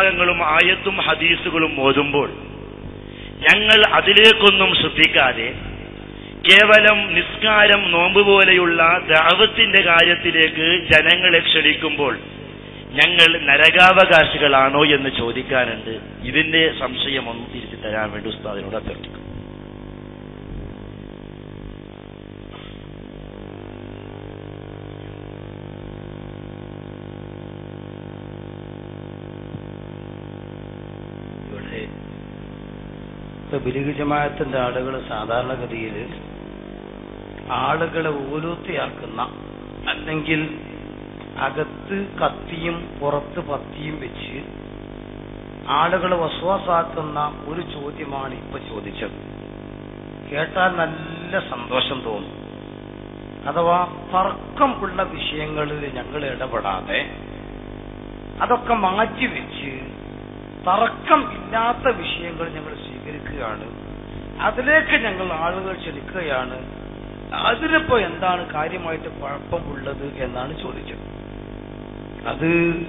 ഭാഗങ്ങളും ആയത്തും ഹദീസുകളും ഓതുമ്പോൾ ഞങ്ങൾ അതിലേക്കൊന്നും ശ്രദ്ധിക്കാതെ കേവലം നിസ്കാരം നോമ്പ് പോലെയുള്ള ദാവത്തിന്റെ കാര്യത്തിലേക്ക് ജനങ്ങളെ ക്ഷണിക്കുമ്പോൾ ഞങ്ങൾ നരകാവകാശികളാണോ എന്ന് ചോദിക്കാനുണ്ട് ഇതിന്റെ സംശയം ഒന്ന് തിരിച്ചു തരാൻ വേണ്ടി ഉസ്താദിനോട് അഭ്യർത്ഥിക്കും ഇവിടെ ബിലിഗ് ജമാഅത്തിന്റെ ആളുകൾ സാധാരണഗതിയിൽ ആളുകളെ ഊലൂത്തിയാക്കുന്ന അല്ലെങ്കിൽ അകത്ത് കത്തിയും പുറത്ത് പത്തിയും വെച്ച് ആളുകളെ വസ്വാസാക്കുന്ന ഒരു ചോദ്യമാണ് ഇപ്പൊ ചോദിച്ചത് കേട്ടാൽ നല്ല സന്തോഷം തോന്നും അഥവാ തർക്കം ഉള്ള വിഷയങ്ങളിൽ ഞങ്ങൾ ഇടപെടാതെ അതൊക്കെ മാറ്റിവെച്ച് തർക്കം ഇല്ലാത്ത വിഷയങ്ങൾ ഞങ്ങൾ സ്വീകരിക്കുകയാണ് അതിലേക്ക് ഞങ്ങൾ ആളുകൾ ക്ഷണിക്കുകയാണ് അതിനിപ്പോ എന്താണ് കാര്യമായിട്ട് കുഴപ്പമുള്ളത് എന്നാണ് ചോദിച്ചത് അത്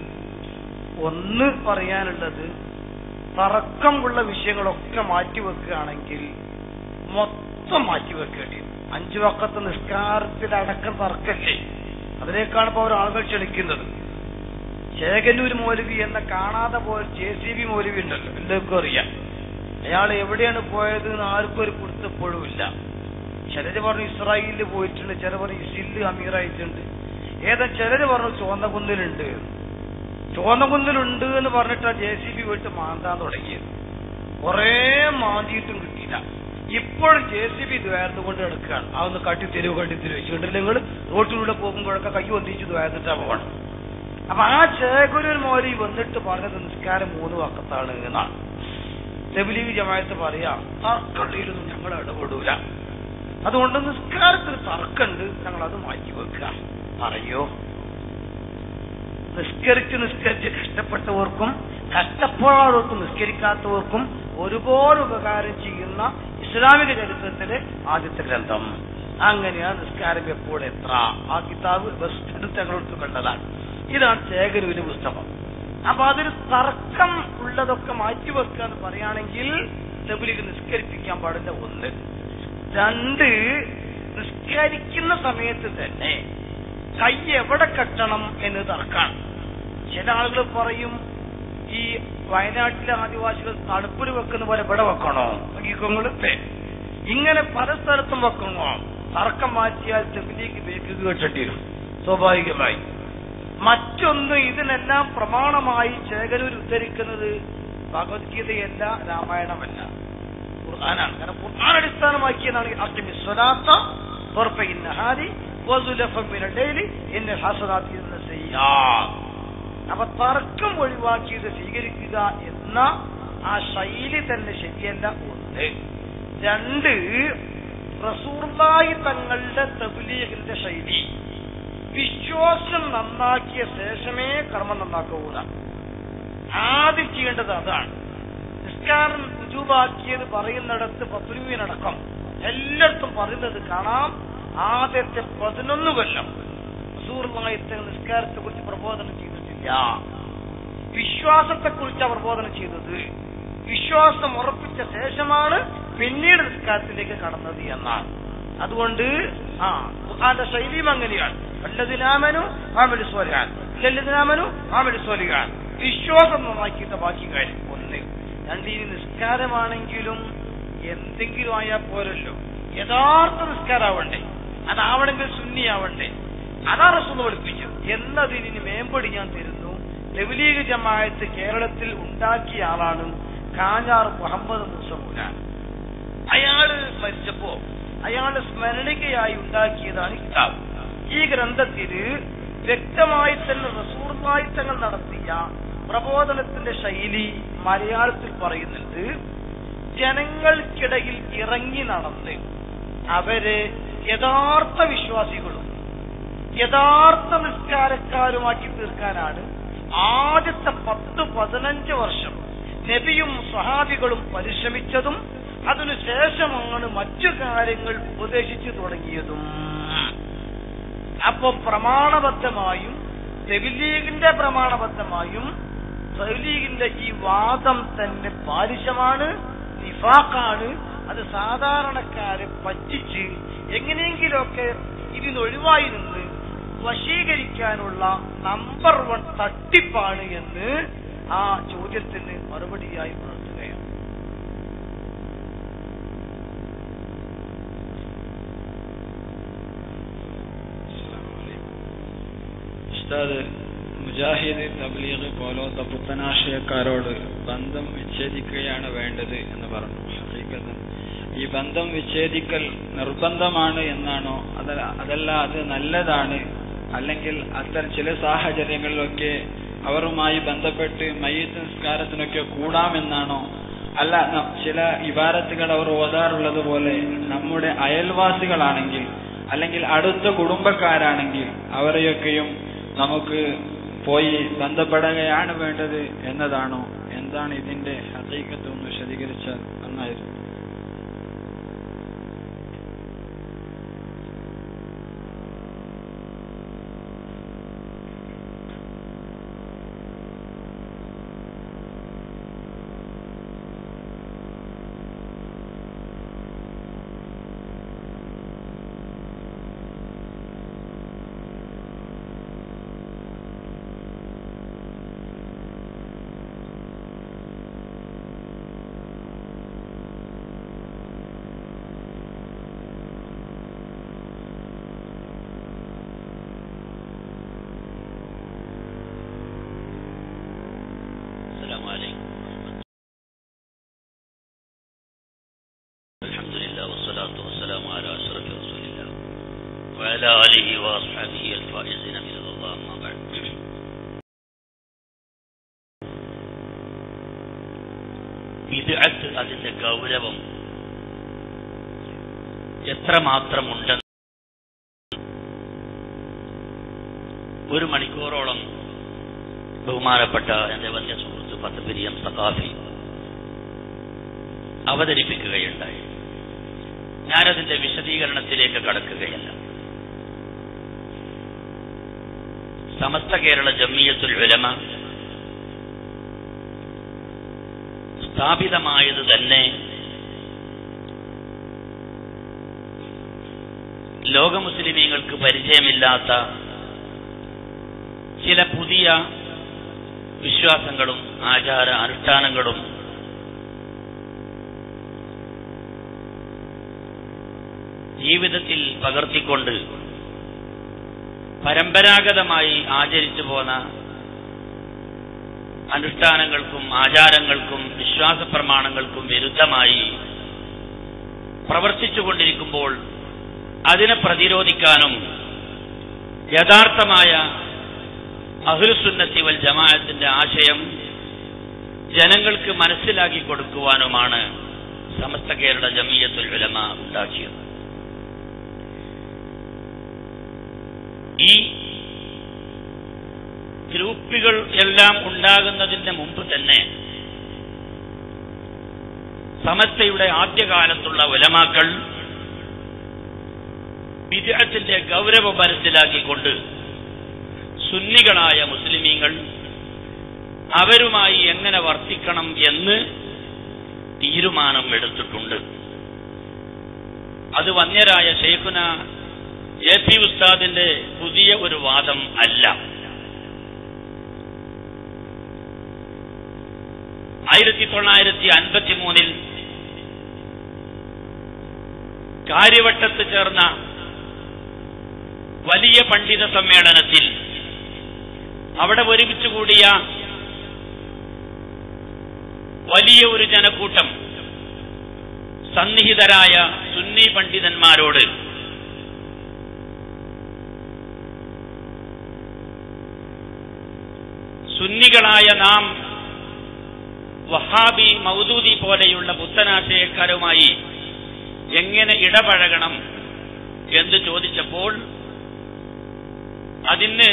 ഒന്ന് പറയാനുള്ളത് തർക്കമുള്ള വിഷയങ്ങളൊക്കെ മാറ്റിവെക്കുകയാണെങ്കിൽ മൊത്തം മാറ്റിവെക്കേണ്ടി വരും അഞ്ചു വക്കത്ത് നിസ്കാരത്തിലടക്കം തർക്കല്ലേ അതിലേക്കാണ് ഇപ്പോൾ അവർ ആളുകൾ ക്ഷണിക്കുന്നത് ചേകന്നൂർ മൗലവി എന്ന കാണാതെ പോയ ജെ സി ബി മൗലവി ഉണ്ടല്ലോ എല്ലാവർക്കും അറിയാം അയാൾ എവിടെയാണ് പോയത് എന്ന് ആർക്കും ഒരു പിടുത്തപ്പോഴും ഇല്ല ചിലര് പറഞ്ഞു ഇസ്രായേലിൽ പോയിട്ടുണ്ട് ചിലർ പറഞ്ഞു ഇസില് അമീറായിട്ടുണ്ട് ഏതാ ചിലര് പറഞ്ഞു ചോന്നകുന്നിലുണ്ട് ചോന്നകുന്നിലുണ്ട് എന്ന് പറഞ്ഞിട്ട് ആ ജെ സി ബി പോയിട്ട് മാന്താൻ തുടങ്ങിയത് കുറേ മാന്തിയിട്ടും കിട്ടിയില്ല ഇപ്പോഴും ജെ സി ബി ദ്വാരത്ത് കൊണ്ട് കിടക്കുകയാണ് അതൊന്ന് കട്ടിത്തരുവ് കട്ടിത്തരുവ് വെച്ചിട്ടുണ്ടെങ്കിൽ നിങ്ങൾ റോട്ടിലൂടെ പോകുമ്പോഴൊക്കെ കൈ ഒന്നിച്ച് ദ്വാരത്തിട്ടാ പോകണം അപ്പൊ ആ ചേകൊരു മോരി വന്നിട്ട് പറഞ്ഞത് നിസ്കാരം മൂന്ന് വക്കത്താണ് എന്നാണ് തെബിലീഗ് ജമായത്ത് പറയാ തർക്കമുള്ളതിലൊന്നും ഞങ്ങൾ ഇടപെടൂല അതുകൊണ്ട് നിസ്കാരത്തിൽ തർക്കമുണ്ട് ഞങ്ങൾ അത് മാറ്റി വെക്കുക പറയോ നിസ്കരിച്ച് നിസ്കരിച്ച് കഷ്ടപ്പെട്ടവർക്കും കഷ്ടപ്പാടോർക്കും നിസ്കരിക്കാത്തവർക്കും ഒരുപാട് ഉപകാരം ചെയ്യുന്ന ഇസ്ലാമിക ചരിത്രത്തിലെ ആദ്യത്തെ ഗ്രന്ഥം അങ്ങനെയാണ് നിസ്കാരം എപ്പോൾ എത്ര ആ കിതാബ് ബസ് ഞങ്ങളെടുത്ത് കണ്ടതാണ് ഇതാണ് ചേകരൂര് പുസ്തകം അപ്പൊ അതിൽ തർക്കം ഉള്ളതൊക്കെ മാറ്റിവെക്കുക എന്ന് പറയുകയാണെങ്കിൽ തെബിലിക്ക് നിസ്കരിപ്പിക്കാൻ പാടില്ല ഒന്ന് രണ്ട് നിസ്കരിക്കുന്ന സമയത്ത് തന്നെ കൈ എവിടെ കെട്ടണം എന്ന് തർക്കാണ് ചില ആളുകൾ പറയും ഈ വയനാട്ടിലെ ആദിവാസികൾ തണുപ്പിൽ വെക്കുന്ന പോലെ ഇവിടെ വെക്കണോ നോക്കിക്കോങ്ങൾ ഇങ്ങനെ പല സ്ഥലത്തും വെക്കണോ തർക്കം മാറ്റിയാൽ തെബിലേക്ക് ബേക്ക് കെട്ടേണ്ടി വരും സ്വാഭാവികമായി മറ്റൊന്ന് ഇതിനെല്ലാം പ്രമാണമായി ചേകരൂർ ഉദ്ധരിക്കുന്നത് ഭഗവത്ഗീതയല്ല രാമായണമല്ല ഖുർആനാണ് കാരണം ഖുർആൻ അടിസ്ഥാനമാക്കിയതാണ് അർജമി സ്വലാത്ത നഹാരി എന്നെ ഹസനാത്തി അപ്പൊ തർക്കം ഒഴിവാക്കിയത് സ്വീകരിക്കുക എന്ന ആ ശൈലി തന്നെ ശരിയല്ല ഒന്ന് രണ്ട് റസൂർലായി തങ്ങളുടെ തബ്ലീഗിന്റെ ശൈലി വിശ്വാസം നന്നാക്കിയ ശേഷമേ കർമ്മം നന്നാക്കൂല ആദ്യം ചെയ്യേണ്ടത് അതാണ് നിസ്കാരം രുജുവാക്കിയത് പറയുന്നിടത്ത് പത്തുരുവിനടക്കം എല്ലായിടത്തും പറയുന്നത് കാണാം ആദ്യത്തെ പതിനൊന്ന് കൊല്ലം റസൂർലായത്തെ നിസ്കാരത്തെ കുറിച്ച് പ്രബോധനം ചെയ്തിട്ടില്ല വിശ്വാസത്തെ കുറിച്ചാണ് പ്രബോധനം ചെയ്തത് വിശ്വാസം ഉറപ്പിച്ച ശേഷമാണ് പിന്നീട് നിസ്കാരത്തിലേക്ക് കടന്നത് എന്നാണ് അതുകൊണ്ട് ആ ഖുർആന്റെ ശൈലിയും അങ്ങനെയാണ് വല്ലതിനാമനു ആമലു സ്വലിഹാൻ വല്ലതിനാമനു ആമലു സ്വലിഹാൻ വിശ്വാസം നന്നാക്കിയിട്ട് ബാക്കി കാര്യം ഒന്ന് രണ്ടിനി നിസ്കാരമാണെങ്കിലും എന്തെങ്കിലും ആയാൽ പോരല്ലോ യഥാർത്ഥ നിസ്കാരാവണ്ടേ അതാവണമെങ്കിൽ സുന്നിയാവണ്ടേ അതാ റസൂന്ന് പഠിപ്പിച്ചത് എന്നതിന് മേമ്പടി ഞാൻ തരുന്നു തെബിലീഗ് ജമായത്ത് കേരളത്തിൽ ഉണ്ടാക്കിയ ആളാണ് കാഞ്ഞാർ മുഹമ്മദ് മുസമുലാൻ അയാള് മരിച്ചപ്പോ അയാളുടെ സ്മരണികയായി ഉണ്ടാക്കിയതാണ് കിതാബ് ഈ ഗ്രന്ഥത്തില് വ്യക്തമായി തന്നെ റസൂർമായി തങ്ങൾ നടത്തിയ പ്രബോധനത്തിന്റെ ശൈലി മലയാളത്തിൽ പറയുന്നുണ്ട് ജനങ്ങൾക്കിടയിൽ ഇറങ്ങി നടന്ന് അവരെ യഥാർത്ഥ വിശ്വാസികളും യഥാർത്ഥ നിസ്കാരക്കാരുമാക്കി തീർക്കാനാണ് ആദ്യത്തെ പത്ത് പതിനഞ്ച് വർഷം നബിയും സഹാബികളും പരിശ്രമിച്ചതും അതിനുശേഷമാണ് മറ്റു കാര്യങ്ങൾ ഉപദേശിച്ചു തുടങ്ങിയതും അപ്പോ പ്രമാണബദ്ധമായും തെബിലീഗിന്റെ പ്രമാണബദ്ധമായും തൗലീഗിന്റെ ഈ വാദം തന്നെ ബാലിശമാണ് നിഫാഖാണ് അത് സാധാരണക്കാരെ പറ്റിച്ച് എങ്ങനെയെങ്കിലുമൊക്കെ ഇതിനൊഴിവായി നിന്ന് വശീകരിക്കാനുള്ള നമ്പർ വൺ തട്ടിപ്പാണ് എന്ന് ആ ചോദ്യത്തിന് മറുപടിയായി ഉണർത്തുകയാണ് ഉസ്താദ് മുജാഹിദ് തബ്ലീഗ് പോലത്തെ പുത്തനാശയക്കാരോട് ബന്ധം വിച്ഛേദിക്കുകയാണ് വേണ്ടത് എന്ന് പറഞ്ഞു ഹഖീഖത്തൻ ഈ ബന്ധം വിച്ഛേദിക്കൽ നിർബന്ധമാണ് എന്നാണോ അതല്ല അതല്ല അത് നല്ലതാണ് അല്ലെങ്കിൽ അത്തരം ചില സാഹചര്യങ്ങളിലൊക്കെ അവരുമായി ബന്ധപ്പെട്ട് മയ്യത്ത് നിസ്കാരത്തിനൊക്കെ കൂടാമെന്നാണോ അല്ല ന- ചില ഇബാരത്തുകൾ അവർ ഓതാറുള്ളത് പോലെ നമ്മുടെ അയൽവാസികളാണെങ്കിൽ അല്ലെങ്കിൽ അടുത്ത കുടുംബക്കാരാണെങ്കിൽ അവരെയൊക്കെയും നമുക്ക് പോയി ബന്ധപ്പെടുകയാണ് വേണ്ടത് എന്നതാണോ എന്താണ് ഇതിന്റെ ഹക്കീക്കത്ത് ഒന്ന് വിശദീകരിച്ചാൽ നന്നായിരുന്നു السلام عليكم الحمد لله والصلاة والسلام على أشرف رسول الله وعلى آله وأصحابه الفائزين من الله أما بعد ബിദ്അത്ത് അതിന്റെ ഗൗരവം എത്രമാത്രമുണ്ടെന്ന് ഒരു മണിക്കൂറോളം ബഹുമാനപ്പെട്ട എന്റെ വന്യ സുഹൃത്ത് പത്തപിരിയം സഖാഫി അവതരിപ്പിക്കുകയുണ്ടായി ഞാനതിന്റെ വിശദീകരണത്തിലേക്ക് കടക്കുകയല്ല സമസ്ത കേരള ജമ്മിയത്തുൽ ഉലമ സ്ഥാപിതമായത് തന്നെ ലോക മുസ്ലിമീങ്ങൾക്ക് പരിചയമില്ലാത്ത ചില പുതിയ വിശ്വാസങ്ങളും ആചാര അനുഷ്ഠാനങ്ങളും ജീവിതത്തിൽ പകർത്തിക്കൊണ്ട് പരമ്പരാഗതമായി ആചരിച്ചു പോന്ന അനുഷ്ഠാനങ്ങൾക്കും ആചാരങ്ങൾക്കും വിശ്വാസ പ്രമാണങ്ങൾക്കും വിരുദ്ധമായി പ്രവർത്തിച്ചുകൊണ്ടിരിക്കുമ്പോൾ അതിനെ പ്രതിരോധിക്കാനും യഥാർത്ഥമായ അഹ്ലുസുന്നത്തി വൽ ജമാഅത്തിന്റെ ആശയം ജനങ്ങൾക്ക് മനസ്സിലാക്കി കൊടുക്കുവാനുമാണ് സമസ്ത കേരള ജമിയത്തുൽ ഉലമ ഉണ്ടാക്കിയത് ഈ ഗ്രൂപ്പുകൾ എല്ലാം ഉണ്ടാകുന്നതിന് മുമ്പ് തന്നെ സമസ്തയുടെ ആദ്യകാലത്തുള്ള ഉലമാക്കൾ വിദേഹത്തിന്റെ ഗൗരവം മനസ്സിലാക്കിക്കൊണ്ട് സുന്നികളായ മുസ്ലിമീങ്ങൾ അവരുമായി എങ്ങനെ വർത്തിക്കണം എന്ന് തീരുമാനം എടുത്തിട്ടുണ്ട് അത് വന്യരായ ഷെയ്ഖുന എ പി ഉസ്താദിന്റെ പുതിയ ഒരു വാദം അല്ല ആയിരത്തി തൊള്ളായിരത്തി അൻപത്തി മൂന്നിൽ കാര്യവട്ടത്ത് ചേർന്ന വലിയ പണ്ഡിത സമ്മേളനത്തിൽ അവിടെ ഒരുമിച്ച് കൂടിയ വലിയ ഒരു ജനക്കൂട്ടം സന്നിഹിതരായ സുന്നി പണ്ഡിതന്മാരോട് സുന്നികളായ നാം വഹാബി മൗദൂദി പോലെയുള്ള പുത്തനാശയക്കാരുമായി എങ്ങനെ ഇടപഴകണം എന്ന് ചോദിച്ചപ്പോൾ അതിന്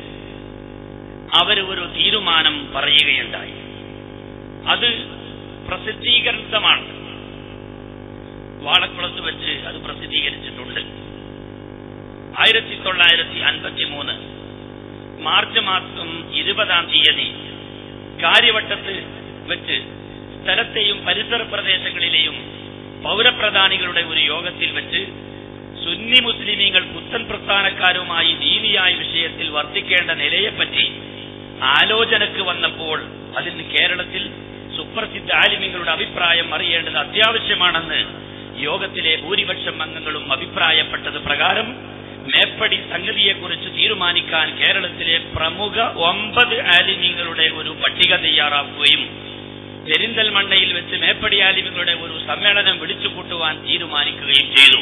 അവർ ഒരു തീരുമാനം പറയുകയുണ്ടായി അത് പ്രസിദ്ധീകൃതമാണ് വാളക്കുളത്ത് വെച്ച് അത് പ്രസിദ്ധീകരിച്ചിട്ടുണ്ട് ആയിരത്തി തൊള്ളായിരത്തി അൻപത്തി മൂന്ന് മാർച്ച് മാസം ഇരുപതാം തീയതി കാര്യവട്ടത്ത് വെച്ച് സ്ഥലത്തെയും പരിസര പ്രദേശങ്ങളിലെയും പൗരപ്രധാനികളുടെ ഒരു യോഗത്തിൽ വെച്ച് സുന്നി മുസ്ലിമീങ്ങൾ പുത്തൻ പ്രസ്ഥാനക്കാരുമായി ദീനിയായ വിഷയത്തിൽ വർദ്ധിക്കേണ്ട നിലയെപ്പറ്റി ആലോചനക്ക് വന്നപ്പോൾ അതിന് കേരളത്തിൽ സുപ്രസിദ്ധ ആലിമികളുടെ അഭിപ്രായം അറിയേണ്ടത് അത്യാവശ്യമാണെന്ന് യോഗത്തിലെ ഭൂരിപക്ഷം അംഗങ്ങളും അഭിപ്രായപ്പെട്ടത് പ്രകാരം മേപ്പടി സംഗതിയെക്കുറിച്ച് തീരുമാനിക്കാൻ കേരളത്തിലെ പ്രമുഖ ഒമ്പത് ആലിമീങ്ങളുടെ ഒരു പട്ടിക തയ്യാറാക്കുകയും പെരിന്തൽമണ്ണയിൽ വെച്ച് മേപ്പടി ആലിമികളുടെ ഒരു സമ്മേളനം വിളിച്ചുകൂട്ടുവാൻ തീരുമാനിക്കുകയും ചെയ്തു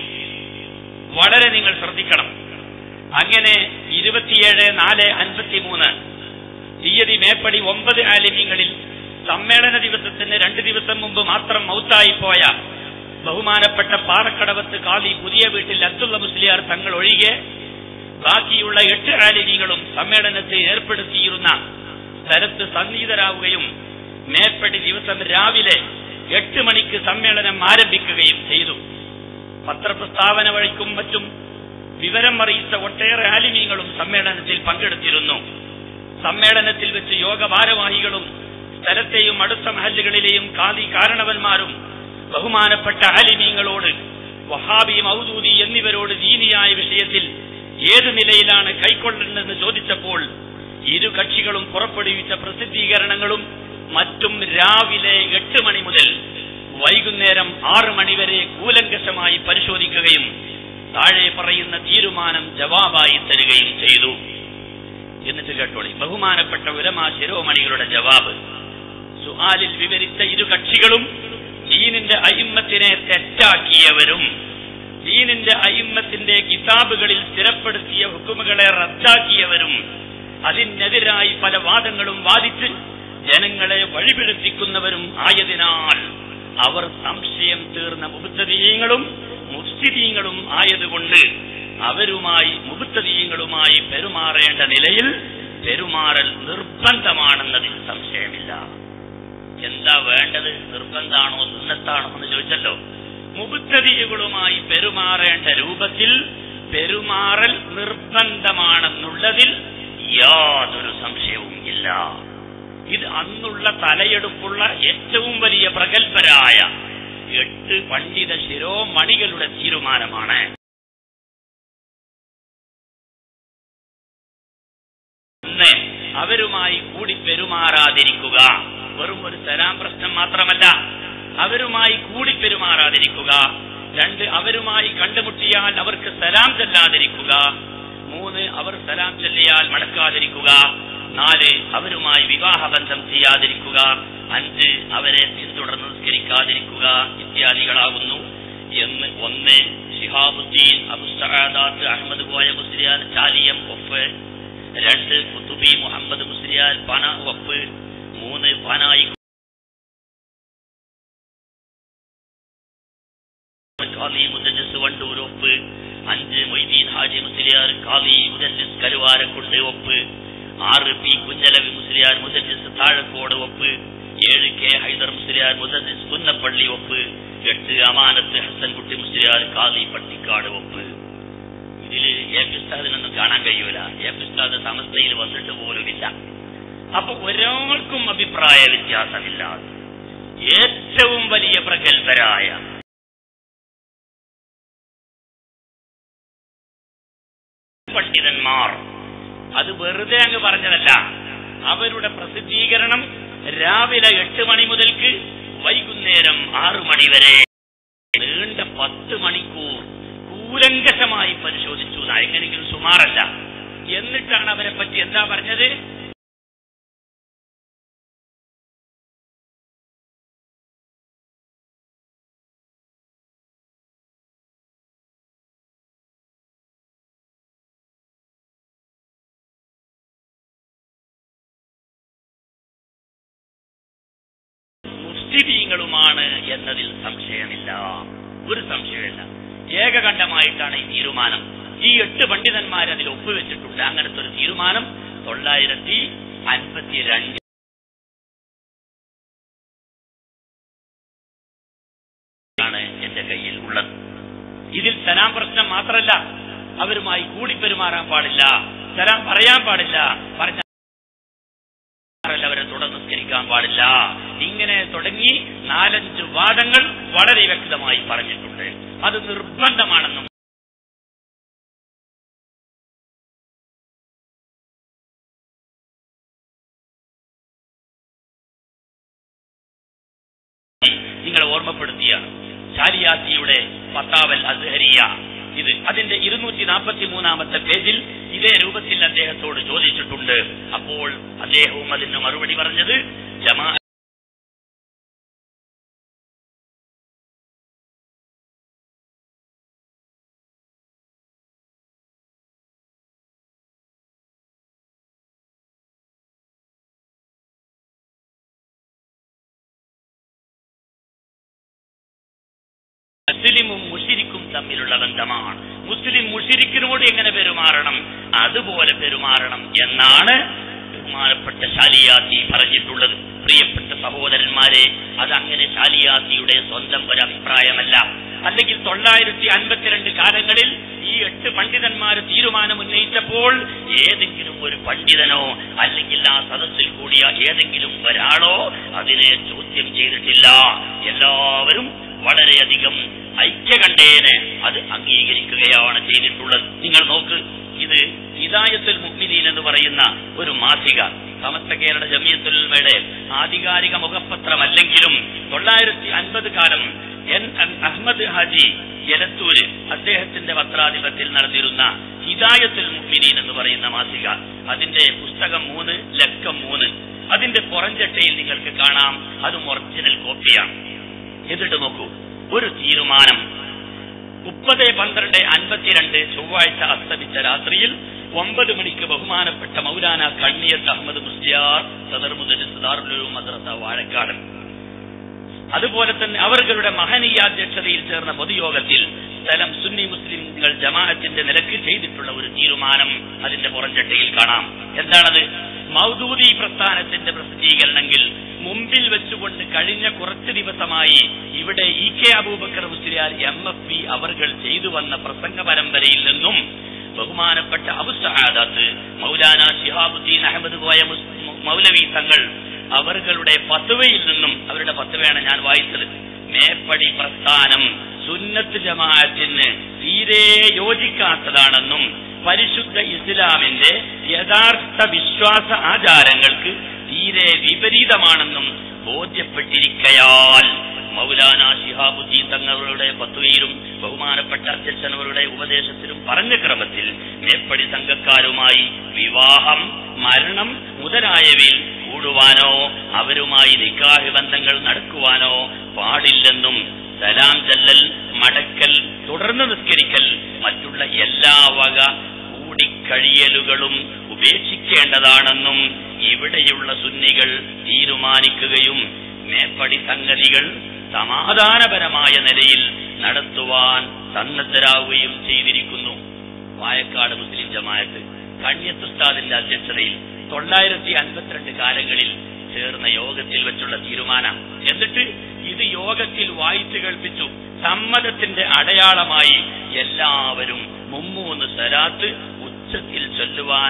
വളരെ നിങ്ങൾ ശ്രദ്ധിക്കണം അങ്ങനെ ഇരുപത്തിയേഴ് നാല് അൻപത്തിമൂന്ന് തീയതി മേപ്പടി ഒമ്പത് ആലിമ്യങ്ങളിൽ സമ്മേളന ദിവസത്തിന് രണ്ട് ദിവസം മുമ്പ് മാത്രം മൗത്തായി പോയ ബഹുമാനപ്പെട്ട പാറക്കടവത്ത് കാലി പുതിയ വീട്ടിൽ അബ്ദുള്ള മുസ്ലിയാർ തങ്ങൾ ഒഴികെ ബാക്കിയുള്ള എട്ട് ആലിമികളും സമ്മേളനത്തെ ഏർപ്പെടുത്തിയിരുന്ന സ്ഥലത്ത് സന്നിഹിതരാവുകയും മേപ്പടി ദിവസം രാവിലെ എട്ട് മണിക്ക് സമ്മേളനം ആരംഭിക്കുകയും ചെയ്തു പത്രപ്രസ്താവന വഴിക്കും മറ്റും വിവരം അറിയിച്ച ഒട്ടേറെ ആലിമീങ്ങളും സമ്മേളനത്തിൽ പങ്കെടുത്തിരുന്നു സമ്മേളനത്തിൽ വെച്ച് യോഗ ഭാരവാഹികളും സ്ഥലത്തെയും അടുത്ത മഹല്ലുകളിലെയും കാതി കാരണവന്മാരും ബഹുമാനപ്പെട്ട ആലിമീങ്ങളോട് വഹാബി മൗദൂദി എന്നിവരോട് ദീനിയായ വിഷയത്തിൽ ഏത് നിലയിലാണ് കൈക്കൊള്ളേണ്ടതെന്ന് ചോദിച്ചപ്പോൾ ഇരു കക്ഷികളും പുറപ്പെടുവിച്ച പ്രസിദ്ധീകരണങ്ങളും മറ്റും രാവിലെ എട്ട് മണി മുതൽ വൈകുന്നേരം ആറ് മണിവരെ കൂലങ്കശമായി പരിശോധിക്കുകയും താഴെ പറയുന്ന തീരുമാനം ജവാബായി തരികയും ചെയ്തു എന്നിട്ട് കേട്ടോളി ബഹുമാനപ്പെട്ട ഉലമാ ശിരോമണികളുടെ ജവാബ് സുഹാലിൽ വിവരിച്ച ഇരു കക്ഷികളും ദീനിന്റെ അയിമ്മത്തിനെ തെറ്റാക്കിയവരും ദീനിന്റെ അയിമ്മത്തിന്റെ കിതാബുകളിൽ സ്ഥിരപ്പെടുത്തിയ ഹുക്കുമുകളെ റദ്ദാക്കിയവരും അതിനെതിരായി പല വാദങ്ങളും വാദിച്ച് ജനങ്ങളെ വഴിപിഴപ്പിക്കുന്നവരും ആയതിനാൽ അവർ സംശയം തീർന്ന മുബുദ്ധദീയങ്ങളും മുസ്തിദീയങ്ങളും ആയതുകൊണ്ട് അവരുമായി മുബുദ്ധദീയങ്ങളുമായി പെരുമാറേണ്ട നിലയിൽ പെരുമാറൽ നിർബന്ധമാണെന്നതിൽ സംശയമില്ല എന്താ വേണ്ടത് നിർബന്ധാണോ സുന്നത്താണോ എന്ന് ചോദിച്ചല്ലോ മുബുദ്ധദീയകളുമായി പെരുമാറേണ്ട രൂപത്തിൽ പെരുമാറൽ നിർബന്ധമാണെന്നുള്ളതിൽ യാതൊരു സംശയവും ഇല്ല ഇത് അന്നുള്ള തലയെടുപ്പുള്ള ഏറ്റവും വലിയ പ്രഗത്ഭരായ എട്ട് പണ്ഡിത ശിരോമണികളുടെ തീരുമാനമാണ് ഒന്ന് അവരുമായി കൂടി പെരുമാറാതിരിക്കുക വെറും ഒരു സലാം പ്രശ്നം മാത്രമല്ല അവരുമായി കൂടി പെരുമാറാതിരിക്കുക രണ്ട് അവരുമായി കണ്ടുമുട്ടിയാൽ അവർക്ക് സലാം ചെല്ലാതിരിക്കുക മൂന്ന് അവർ സലാം ചൊല്ലിയാൽ മടക്കാതിരിക്കുക നാല് അവരുമായി വിവാഹബന്ധം ചെയ്യാതിരിക്കുക അഞ്ച് അവരെ പിന്തുടർന്ന് നിസ്കരിക്കാതിരിക്കുക ഇത്യാദികളാകുന്നു എന്ന് ഒന്ന് ഷിഹാബുദ്ദീൻ അബുസഹാദാത്ത് അഹമ്മദ് കോയ മുസ്ലിയാൻ ചാലിയം ഒഫ് രണ്ട് കുത്തുബി മുഹമ്മദ് മുസ്ലിയാൻ പന ഒപ്പ് മൂന്ന് പനായി കാലി മുദല്ലിസ് വണ്ടൂർ ഒപ്പ് അഞ്ച് മൊയ്തീൻ ഹാജി മുസ്ലിയാർ കാലി മുദല്ലിസ് കരുവാരക്കുണ്ട് ഒപ്പ് ആറ് പി കുഞ്ഞലവി മുസ്ലിയാർ മുദല്ലിസ് താഴക്കോട് ഒപ്പ് ഏഴ് കെ ഹൈദർ മുസ്ലിയാർ മുദല്ലിസ് പുന്നപ്പള്ളി ഒപ്പ് എട്ട് അമാനത്ത് ഹസൻകുട്ടി മുസ്ലിയാർ കാലി പട്ടിക്കാട് ഒപ്പ് ഇതില് എ പി ഉസ്താദിനൊന്നും കാണാൻ കഴിയൂല എ പി ഉസ്താദ് സമസ്തയിൽ വന്നിട്ട് പോലുമില്ല അപ്പൊ ഒരാൾക്കും അഭിപ്രായ വ്യത്യാസമില്ല ഏറ്റവും വലിയ പ്രഗത്ഭരായ പണ്ഡിതന്മാർ അത് വെറുതെ അങ്ങ് പറഞ്ഞതല്ല അവരുടെ പ്രസിദ്ധീകരണം രാവിലെ എട്ട് മണി മുതൽക്ക് വൈകുന്നേരം ആറു മണി വരെ നീണ്ട പത്ത് മണിക്കൂർ കൂലങ്കശമായി പരിശോധിച്ചു എന്നാ. എങ്ങനെയെങ്കിലും സുമാറല്ല എന്നിട്ടാണ് അവരെ പറ്റി എന്താ പറഞ്ഞത് മുസ്ലിമീങ്ങളുമാണ് എന്നതിൽ സംശയമില്ല ഒരു സംശയമില്ല ഏകകണ്ഠമായിട്ടാണ് ഈ തീരുമാനം ഈ എട്ട് പണ്ഡിതന്മാർ അതിൽ ഒപ്പുവെച്ചിട്ടുണ്ട് അങ്ങനത്തെ ഒരു തീരുമാനം തൊള്ളായിരത്തി അൻപത്തിരണ്ട് ആണ് എന്റെ കയ്യിൽ ഉള്ളത് ഇതിൽ സലാം പ്രശ്നം മാത്രമല്ല അവരുമായി കൂടി പെരുമാറാൻ പാടില്ല സലാം പറയാൻ പാടില്ല പറഞ്ഞ അവരെ തുടർന്ന് നിസ്കരിക്കാൻ കൊടുക്കാൻ പാടില്ല ഇങ്ങനെ തുടങ്ങി നാലഞ്ച് വാദങ്ങൾ വളരെ വ്യക്തമായി പറഞ്ഞിട്ടുണ്ട് അത് നിർബന്ധമാണെന്നും നിങ്ങളെ ഓർമ്മപ്പെടുത്തിയാണ് ഷാരിയാത്തിയുടെ ഫത്താവൽ അസ്ഹരിയ ഇത് അതിന്റെ ഇരുന്നൂറ്റി നാൽപ്പത്തി മൂന്നാമത്തെ പേജിൽ ഇതേ രൂപത്തിൽ അദ്ദേഹത്തോട് ചോദിച്ചിട്ടുണ്ട് അപ്പോൾ അദ്ദേഹവും അതിന് മറുപടി പറഞ്ഞത് ജമാ മുസ്ലിമും മുഷിരിക്കും തമ്മിലുള്ള ബന്ധമാണ് മുസ്ലിം മുഷിരിക്കിനോട് എങ്ങനെ പെരുമാറണം അതുപോലെ പെരുമാറണം എന്നാണ് ബഹുമാനപ്പെട്ട ശാലിയാത്തി പറഞ്ഞിട്ടുള്ളത് പ്രിയപ്പെട്ട സഹോദരന്മാരെ അത് അങ്ങനെ ശാലിയാത്തിയുടെ സ്വന്തം ഒരു അഭിപ്രായമല്ല അല്ലെങ്കിൽ തൊള്ളായിരത്തി അൻപത്തിരണ്ട് കാലങ്ങളിൽ ഈ എട്ട് പണ്ഡിതന്മാർ തീരുമാനം ഉന്നയിച്ചപ്പോൾ ഏതെങ്കിലും ഒരു പണ്ഡിതനോ അല്ലെങ്കിൽ ആ സദസ്സിൽ കൂടിയ ഏതെങ്കിലും ഒരാളോ അതിനെ ചോദ്യം ചെയ്തിട്ടില്ല എല്ലാവരും വളരെയധികം ഐക്യകണ്ഠേന അത് അംഗീകരിക്കുകയാണ് ചെയ്തിട്ടുള്ളത് നിങ്ങൾ നോക്ക് ഇത് ഹിദായത്തുൽ മുഅ്മിനീൻ എന്ന് പറയുന്ന ഒരു മാസിക സമസ്ത കേരള ജമിയത്തുൽമയുടെ ആധികാരിക മുഖപത്രമല്ലെങ്കിലും തൊള്ളായിരത്തി അൻപത് കാലം എൻ എൻ- അഹമ്മദ് ഹാജി എലത്തൂര് അദ്ദേഹത്തിന്റെ പത്രാധിപത്യത്തിൽ നടന്നിരുന്ന ഹിദായത്തുൽ മുഅ്മിനീൻ എന്ന് പറയുന്ന മാസിക അതിന്റെ പുസ്തകം മൂന്ന് ലക്കം മൂന്ന് അതിന്റെ പുറംചട്ടയിൽ നിങ്ങൾക്ക് കാണാം അതും ഒറിജിനൽ കോപ്പിയാണ് എന്നിട്ട് നോക്കൂ ഒരു തീരുമാനം മുപ്പത് പന്ത്രണ്ട് അൻപത്തിരണ്ട് ചൊവ്വാഴ്ച അസ്തമിച്ച രാത്രിയിൽ ഒമ്പത് മണിക്ക് ബഹുമാനപ്പെട്ട മൗലാന കണ്ണിയത്ത് അഹമ്മദ് മുസ്ലിയാർ സദർ മുദരിസ് ദാറുൽ മദ്രസ വാഴക്കാട് അതുപോലെ തന്നെ അവരുടെ മഹനീയ അധ്യക്ഷതയിൽ ചേർന്ന പൊതുയോഗത്തിൽ സ്ഥലം സുന്നി മുസ്ലിംകൾ ജമാഅത്തിന്റെ നിലക്ക് ചെയ്തിട്ടുള്ള ഒരു തീരുമാനം അതിന്റെ പുറംചട്ടയിൽ കാണാം എന്താണത് മൗദൂദി പ്രസ്ഥാനത്തിന്റെ പ്രസിദ്ധീകരണമെങ്കിൽ മുമ്പിൽ വെച്ചുകൊണ്ട് കഴിഞ്ഞ കുറച്ച് ദിവസമായി ഇവിടെ E K Aboobacker Musliyar M F P അവർകൾ ചെയ്തു വന്ന പ്രസംഗ പരമ്പരയിൽ നിന്നും ബഹുമാനപ്പെട്ട അബു സഹാദാത്ത് മൗലാന ശിഹാബുദ്ദീൻ അഹമ്മദ് കോയ മുസ്- മൗലവി തങ്ങൾ അവர்களுടെ പത്തുവയിൽ നിന്നും അവരുടെ പത്തുവയാണ് ഞാൻ വായിച്ചത് മേപ്പടി പ്രസ്ഥാനം സുന്നത്ത് ജമാഅത്തിന് തീരെ യോജിക്കാത്തതാണെന്നും പരിശുദ്ധ ഇസ്ലാമിന്റെ യഥാർത്ഥ വിശ്വാസ ആചാരങ്ങൾക്ക് തീരെ വിപരീതമാണെന്നും ബോധ്യപ്പെട്ടിരിക്കയാൽ മൗലാന ശിഹാബുദ്ദീൻ തങ്ങളുടെ പത്തുവയിലും ബഹുമാനപ്പെട്ട അധ്യക്ഷനവരുടെ ഉപദേശത്തിലും പറഞ്ഞ ക്രമത്തിൽ മേപ്പടി സംഘക്കാരുമായി വിവാഹം മരണം മുതലായവയിൽ കൂടുവാനോ അവരുമായി നിക്കാഹ് ബന്ധങ്ങൾ നടക്കുവാനോ പാടില്ലെന്നും സലാം ചെല്ലൽ മടക്കൽ തുടർന്ന് നിസ്കരിക്കൽ മറ്റുള്ള എല്ലാ വക കൂടിക്കഴിയലുകളും ഉപേക്ഷിക്കേണ്ടതാണെന്നും ഇവിടെയുള്ള സുന്നികൾ തീരുമാനിക്കുകയും മേപ്പടി സംഗതികൾ സമാധാനപരമായ നിലയിൽ നടത്തുവാൻ സന്നദ്ധരാവുകയും ചെയ്തിരിക്കുന്നു വായക്കാട് മുസ്ലിം ജമാഅത്ത് കണ്യത്തുസ്താദിന്റെ അധ്യക്ഷതയിൽ തൊള്ളായിരത്തി അൻപത്തിരണ്ട് കാലങ്ങളിൽ ചേർന്ന യോഗത്തിൽ വെച്ചുള്ള തീരുമാനം എന്നിട്ട് ഇത് യോഗത്തിൽ വായിച്ചു കേൾപ്പിച്ചു സമ്മതത്തിന്റെ അടയാളമായി എല്ലാവരും മുമ്മൂന്ന് സലാത്ത് ഉച്ചത്തിൽ ചൊല്ലുവാൻ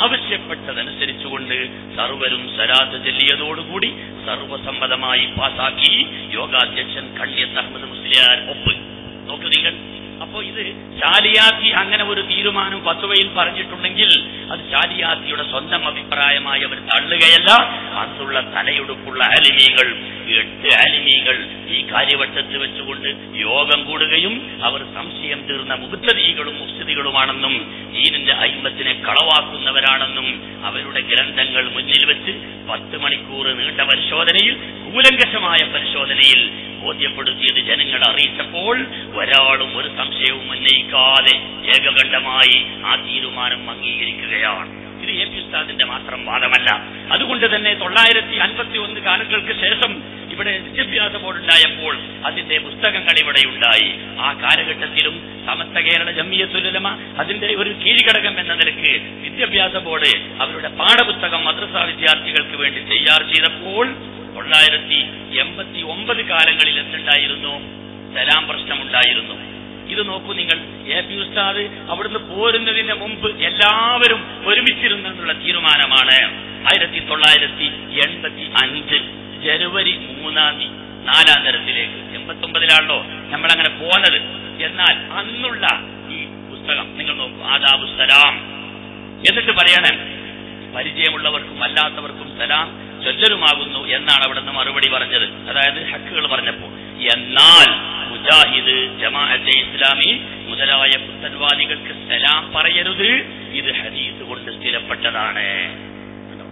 ആവശ്യപ്പെട്ടതനുസരിച്ചുകൊണ്ട് സർവരും സലാത്ത് ചൊല്ലിയതോടുകൂടി സർവസമ്മതമായി പാസാക്കി യോഗാധ്യക്ഷൻ കണ്ണിയത്ത് അഹമ്മദ് മുസ്ലിയാർ ഒപ്പ് നോക്കൂ നിങ്ങൾ അപ്പോ ഇത് ശാലിയാത്തി അങ്ങനെ ഒരു തീരുമാനം ഫത്വയിൽ പറഞ്ഞിട്ടുണ്ടെങ്കിൽ അത് ശാലിയാത്തിയുടെ സ്വന്തം അഭിപ്രായമായി അവർ തള്ളുകയല്ല അന്നുള്ള തലയൊടുപ്പുള്ള ആലിമീങ്ങൾ എട്ട് ആലിമീങ്ങൾ ഈ കാര്യവട്ടത്ത് വെച്ചുകൊണ്ട് യോഗം കൂടുകയും അവർ സംശയം തീർന്ന മുബുദ്ധതികളും മുസ്തികളുമാണെന്നും ദീനിന്റെ അയിമത്തിനെ കളവാക്കുന്നവരാണെന്നും അവരുടെ ഗ്രന്ഥങ്ങൾ മുന്നിൽ വെച്ച് പത്ത് മണിക്കൂർ നീണ്ട പരിശോധനയിൽ കൂലങ്കഷമായ പരിശോധനയിൽ ബോധ്യപ്പെടുത്തിയത് ജനങ്ങൾ അറിയിച്ചപ്പോൾ ഒരാളും ഒരു സംശയവും ഉന്നയിക്കാതെ ഏകകണ്ഠമായി ആ തീരുമാനം അംഗീകരിക്കുകയാണ് ഇത് എ പി ഉസ്താദിന്റെ മാത്രം വാദമല്ല അതുകൊണ്ട് തന്നെ തൊള്ളായിരത്തി അൻപത്തി ഒന്ന് കാലങ്ങൾക്ക് ശേഷം ഇവിടെ വിദ്യാഭ്യാസ ബോർഡുണ്ടായപ്പോൾ അതിന്റെ പുസ്തകങ്ങൾ ഇവിടെ ഉണ്ടായി ആ കാലഘട്ടത്തിലും സമസ്ത കേരള ജമ്മിയത്തുലമ അതിന്റെ ഒരു കീഴ്ഘടകം എന്ന നിലക്ക് വിദ്യാഭ്യാസ ബോർഡ് അവരുടെ പാഠപുസ്തകം മദ്രസ വിദ്യാർത്ഥികൾക്ക് വേണ്ടി തയ്യാർ ചെയ്തപ്പോൾ തൊള്ളായിരത്തി എൺപത്തി ഒമ്പത് കാലങ്ങളിൽ എന്തുണ്ടായിരുന്നു സലാം പ്രശ്നമുണ്ടായിരുന്നു ഇത് നോക്കൂ നിങ്ങൾ എ പി ഉസ്താദ് അവിടുന്ന് പോരുന്നതിന് മുമ്പ് എല്ലാവരും ഒരുമിച്ചിരുന്നുള്ള തീരുമാനമാണ് ആയിരത്തി തൊള്ളായിരത്തി എൺപത്തി അഞ്ച് ജനുവരി മൂന്നാം തീയതി നാലാം തരത്തിലേക്ക് എൺപത്തി ഒമ്പതിലാണല്ലോ നമ്മളങ്ങനെ പോന്നത് എന്നാൽ അന്നുള്ള ഈ പുസ്തകം നിങ്ങൾ നോക്കൂ ആദാബു സലാം എന്നിട്ട് പറയണേ പരിചയമുള്ളവർക്കും അല്ലാത്തവർക്കും സലാം ചൊല്ലലുമാകുന്നു എന്നാണ് അവിടെ നിന്ന് മറുപടി പറഞ്ഞത് അതായത് ഹക്കുകൾ പറഞ്ഞപ്പോ എന്നാൽ മുജാഹിദ് ജമാഅത്തെ ഇസ്ലാമി മുതലായ പുത്തൻവാദികൾക്ക് സലാം പറയരുത് ഇത് ഹദീസ് കൊണ്ട് സ്ഥിരപ്പെട്ടതാണ് കണ്ടോ?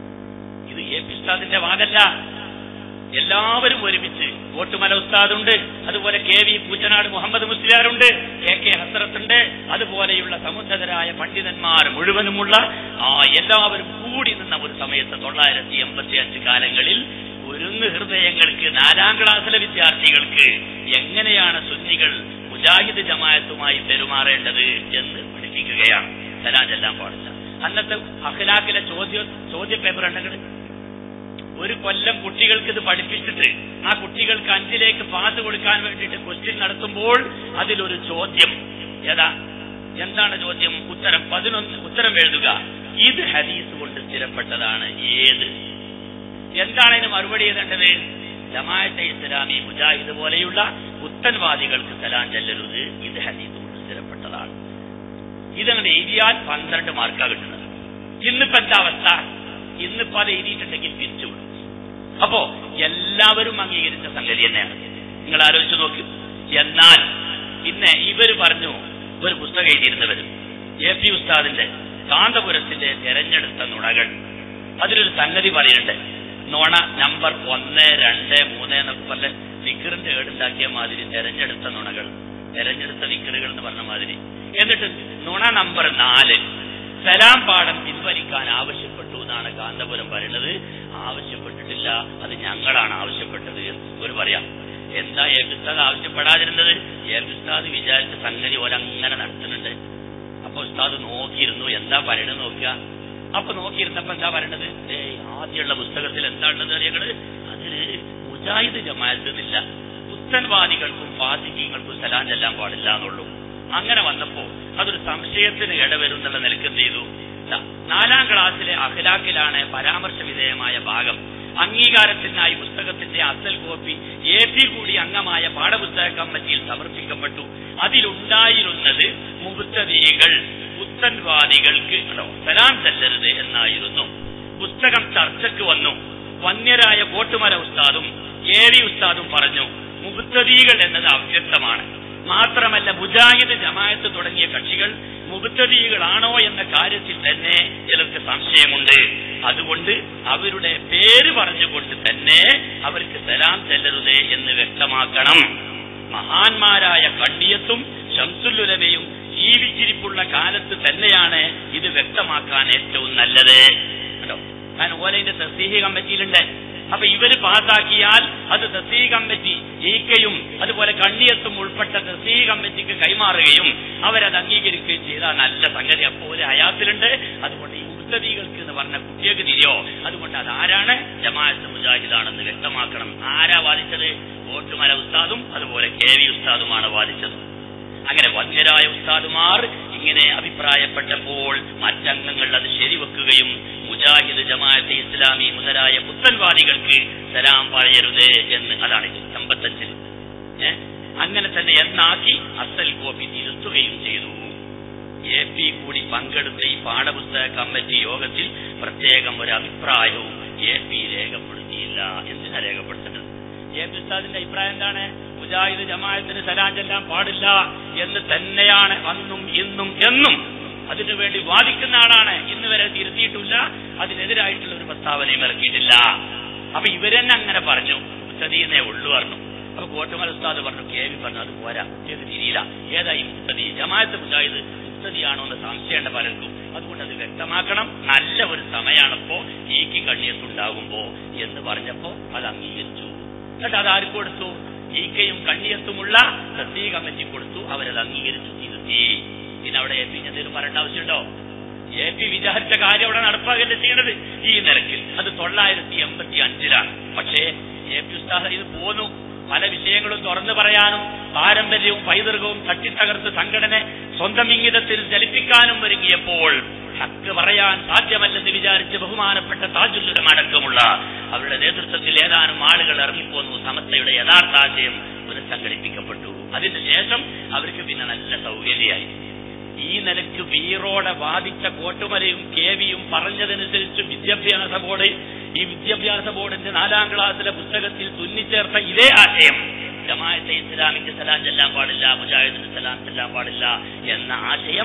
ഇത് എ പി ഉസ്താദിന്റെ വാദല്ല എല്ലാവരും ഒരുമിച്ച് വോട്ടുമല ഉസ്താദുണ്ട് അതുപോലെ കെ വി പൂച്ചനാട് മുഹമ്മദ് മുസ്ലിയാറുണ്ട് കെ കെ ഹസ്രത്തുണ്ട് അതുപോലെയുള്ള സമുദ്ധരായ പണ്ഡിതന്മാർ മുഴുവനുമുള്ള ആ എല്ലാവരും കൂടി നിന്ന ഒരു സമയത്ത് തൊള്ളായിരത്തി എൺപത്തി അഞ്ച് കാലങ്ങളിൽ ഒരുന്ന് ഹൃദയങ്ങൾക്ക് നാലാം ക്ലാസ്സിലെ വിദ്യാർത്ഥികൾക്ക് എങ്ങനെയാണ് സുന്നികൾ മുജാഹിദ് ജമായത്തുമായി പെരുമാറേണ്ടത് എന്ന് പഠിപ്പിക്കുകയാണ് സലാം ചെല്ലാൻ പാടില്ല അന്നത്തെ അഖിലാഖിലെ ചോദ്യ ചോദ്യ പേപ്പർ ഉണ്ടെങ്കിൽ ഒരു കൊല്ലം കുട്ടികൾക്ക് ഇത് പഠിപ്പിച്ചിട്ട് ആ കുട്ടികൾക്ക് അഞ്ചിലേക്ക് പാസ് കൊടുക്കാൻ വേണ്ടിയിട്ട് ക്വസ്റ്റ്യൻ നടത്തുമ്പോൾ അതിലൊരു ചോദ്യം ഏതാ എന്താണ് ചോദ്യം ഉത്തരം പതിനൊന്ന് ഉത്തരം എഴുതുക ഇത് ഹദീസ് കൊണ്ട് സ്ഥിരപ്പെട്ടതാണ് ഏത് എന്താണ് അതിന് മറുപടി എഴുതേണ്ടത് ജമാഅത്തെ ഇസ്ലാമി മുജാഹിദ് പോലെയുള്ള പുത്തൻവാദികൾക്ക് സലാം ചെല്ലരുത് ഇത് ഹദീസ് കൊണ്ട് സ്ഥിരപ്പെട്ടതാണ് ഇതങ്ങനെ എഴുതിയാൽ പന്ത്രണ്ട് മാർക്കാ കിട്ടുന്നത് ഇന്നിപ്പോ എന്താ അവസ്ഥ ഇന്നിപ്പോ അത് എഴുതിയിട്ടുണ്ടെങ്കിൽ തിരിച്ചുവിടും അപ്പോ എല്ലാവരും അംഗീകരിച്ച സംഗതി തന്നെയാണ് നിങ്ങൾ ആലോചിച്ച് നോക്ക് എന്നാൽ പിന്നെ ഇവര് പറഞ്ഞു ഒരു പുസ്തകം എഴുതിയിരുന്നവരും എ പി ഉസ്താദിന്റെ കാന്തപുരത്തിന്റെ തെരഞ്ഞെടുത്ത നുണകൾ അതിലൊരു സംഗതി പറയുന്നുണ്ട് നുണ നമ്പർ ഒന്ന് രണ്ട് മൂന്ന് എന്നൊക്കെ പറഞ്ഞ വിക്കറിന്റെ ഏടുണ്ടാക്കിയ മാതിരി തെരഞ്ഞെടുത്ത നുണകൾ തെരഞ്ഞെടുത്ത വിക്കറുകൾ എന്ന് പറഞ്ഞ മാതിരി എന്നിട്ട് നുണ നമ്പർ നാല് സലാം പാഠം പിൻവലിക്കാൻ ആവശ്യപ്പെട്ടു എന്നാണ് കാന്തപുരം പറയുന്നത് ആവശ്യപ്പെട്ടിട്ടില്ല അത് ഞങ്ങളാണ് ആവശ്യപ്പെട്ടത് എന്ന് ഒരു പറയാം എന്താ എ ഉസ്താദ് ആവശ്യപ്പെടാതിരുന്നത് എ ഉസ്താദ് വിചാരിച്ച സംഗതി ഓരങ്ങനെ നടത്തുന്നുണ്ട് അപ്പൊ ഉസ്താദ് നോക്കിയിരുന്നു എന്താ പറയണത് നോക്കുക അപ്പൊ നോക്കിയിരുന്നപ്പോ എന്താ പറയണത് ഏയ് ആദ്യമുള്ള പുസ്തകത്തിൽ എന്താ ഉള്ളത് ഞങ്ങള് അതില് മുജാഹിദ് ജമാഅത്തിനില്ല പുത്തൻവാദികൾക്കും ഫാസിക്കീങ്ങൾക്കും സലാം ചെല്ലാൻ പാടില്ല എന്നുള്ളൂ അങ്ങനെ വന്നപ്പോ അതൊരു സംശയത്തിന് ഇടവരും എന്നുള്ള നിലക്ക് എന്ത് ചെയ്തു ദാ, നാലാം ക്ലാസ്സിലെ അഖിലാഖിലാണ് പരാമർശ വിധേയമായ ഭാഗം അംഗീകാരത്തിനായി പുസ്തകത്തിന്റെ അസൽ കോപ്പി എ പി കൂടി അംഗമായ പാഠപുസ്തക കമ്മിറ്റിയിൽ സമർപ്പിക്കപ്പെട്ടു അതിലുണ്ടായിരുന്നത് മുബുദ്ധതീകൾ പുത്തൻവാദികൾക്ക് കേട്ടോ, സലാം ചെല്ലരുത് എന്നായിരുന്നു പുസ്തകം ചർച്ചയ്ക്ക് വന്നു വന്യരായ കോട്ടുമല ഉസ്താദും എ വി ഉസ്താദും പറഞ്ഞു മുബുദ്ധതീകൾ എന്നത് അവ്യക്തമാണ് മാത്രമല്ല മുജാഹിദ് ജമായത്ത് തുടങ്ങിയ കക്ഷികൾ മുബുദ്ധതീകളാണോ എന്ന കാര്യത്തിൽ തന്നെ ചിലർക്ക് സംശയമുണ്ട് അതുകൊണ്ട് അവരുടെ പേര് പറഞ്ഞുകൊണ്ട് തന്നെ അവർക്ക് സലാം ചെല്ലരുതേ എന്ന് വ്യക്തമാക്കണം മഹാന്മാരായ കണ്ണിയത്തും ശംസുല്ലുലവയും ജീവിച്ചിരിപ്പുള്ള കാലത്ത് തന്നെയാണ് ഇത് വ്യക്തമാക്കാൻ ഏറ്റവും നല്ലത് കേട്ടോ ഞാൻ ഓലൈന്റെ തസ്തീഹി കമ്മിറ്റിയിലുണ്ട് അപ്പൊ ഇവര് പാസാക്കിയാൽ അത് തസ്തീഹി കമ്മിറ്റി ഈക്കയും അതുപോലെ കണ്ണിയത്തും ഉൾപ്പെട്ട തസ്തീഹി കമ്മിറ്റിക്ക് കൈമാറുകയും അവരത് അംഗീകരിക്കുകയും ചെയ്താൽ നല്ല സംഗതി അപ്പോലെ അയാത്തിലുണ്ട് അതുകൊണ്ട് ഈ മുസ്തദീകൾക്ക് എന്ന് പറഞ്ഞ കുട്ടിയൊക്കെ തിരിയോ അതുകൊണ്ട് അത് ആരാണ് ജമാഅത്ത് മുജാഹിദാണെന്ന് വ്യക്തമാക്കണം ആരാ വാദിച്ചത് ഓട്ടുമല ഉസ്താദും അതുപോലെ കെ വി ഉസ്താദുമാണ് വാദിച്ചത് അങ്ങനെ വന്യരായ ഉസ്താദുമാർ ഇങ്ങനെ അഭിപ്രായപ്പെട്ടപ്പോൾ മറ്റംഗങ്ങൾ അത് ശരിവെക്കുകയും മുജാഹിദ് ജമാഅത്തെ ഇസ്ലാമി മുതലായ പുത്തൻവാദികൾക്ക് സലാം പറയരുത് എന്ന് അതാണ് ഇത് എൺപത്തഞ്ചിൽ ഏ? അങ്ങനെ തന്നെ എന്നാക്കി അസൽ കോപ്പി തിരുത്തുകയും ചെയ്തു എ പി കൂടി പങ്കെടുത്ത ഈ പാഠപുസ്തക കമ്മിറ്റി യോഗത്തിൽ പ്രത്യേകം ഒരു അഭിപ്രായവും എ പി രേഖപ്പെടുത്തിയില്ല എന്തിനാ രേഖപ്പെടുത്തേണ്ടത് എ പി ഉസ്താദിന്റെ അഭിപ്രായം എന്താണ് മുജാഹിദ് ജമാഅത്തിന് സലാം ചെല്ലാൻ പാടില്ല എന്ന് തന്നെയാണ് അന്നും ഇന്നും എന്നും അതിനുവേണ്ടി വാദിക്കുന്ന ആളാണ് ഇന്ന് വരെ തിരുത്തിയിട്ടില്ല അതിനെതിരായിട്ടുള്ള ഒരു പ്രസ്താവനയും ഇറക്കിയിട്ടില്ല അപ്പൊ ഇവരെന്നെ അങ്ങനെ പറഞ്ഞു മുത്തദീന്നേ ഉള്ളു പറഞ്ഞു അപ്പൊ കോട്ടുമല ഉസ്താദ് പറഞ്ഞു കെ വി പറഞ്ഞു അത് പോരാ കുട്ടിയത് തിരിയില്ല ഏതായി മുത്തദി ജമാഅത്ത് മുജാഹിദ് മുത്തദിയാണോ എന്ന് സംശയേണ്ട പലർക്കും അതുകൊണ്ട് അത് വ്യക്തമാക്കണം നല്ല ഒരു സമയമാണിപ്പോ ഈക്ക് കണ്ണിയത്തുണ്ടാകുമ്പോ എന്ന് പറഞ്ഞപ്പോ അത് അംഗീകരിച്ചു എന്നിട്ട് അത് ആർക്ക് കൊടുത്തു ഈക്കയും കണ്ണിയത്തുമുള്ള സത്തീ കമ്മിറ്റി കൊടുത്തു അവരത് അംഗീകരിച്ചു തിരുത്തി പിന്നെ അവിടെ എ പി എന്തെങ്കിലും പറയേണ്ട ആവശ്യമുണ്ടോ എ പി വിചാരിച്ച കാര്യം അവിടെ നടപ്പാകല്ലേ ചെയ്യണത് ഈ നിരക്കിൽ അത് തൊള്ളായിരത്തി എൺപത്തി അഞ്ചിലാണ് പക്ഷേ എ പി ഉസ്താദ് ഇത് പോന്നു പല വിഷയങ്ങളും തുറന്നു പറയാനും പാരമ്പര്യവും പൈതൃകവും തട്ടിത്തകർത്ത് സംഘടന സ്വന്തം ഇംഗിതത്തിൽ ചലിപ്പിക്കാനും ഒരുങ്ങിയപ്പോൾ ഹക്ക് പറയാൻ സാധ്യമല്ലെന്ന് വിചാരിച്ച് ബഹുമാനപ്പെട്ട താജുല്ലുലം അടക്കമുള്ള അവരുടെ നേതൃത്വത്തിൽ ഏതാനും ആളുകൾ ഇറങ്ങിപ്പോന്നു സമസ്തയുടെ യഥാർത്ഥ ആശയം പുനഃസംഘടിപ്പിക്കപ്പെട്ടു അതിന് ശേഷം അവർക്ക് പിന്നെ നല്ല സൗകര്യമായി ഈ നിലയ്ക്ക് വീറോടെ വാദിച്ച കോട്ടുമലയും കേവിയും പറഞ്ഞതനുസരിച്ച് വിദ്യാഭ്യാസ ബോർഡ് ഈ വിദ്യാഭ്യാസ ബോർഡിന്റെ നാലാം ക്ലാസ്സിലെ പുസ്തകത്തിൽ തുന്നിച്ചേർത്ത ഇതേ ആശയം ജമാഅത്തെ ഇസ്ലാമിക്ക് സലാം ചെല്ലാൻ പാടില്ല മുജാഹിദിന് സലാം ചെല്ലാൻ പാടില്ല എന്ന ആശയം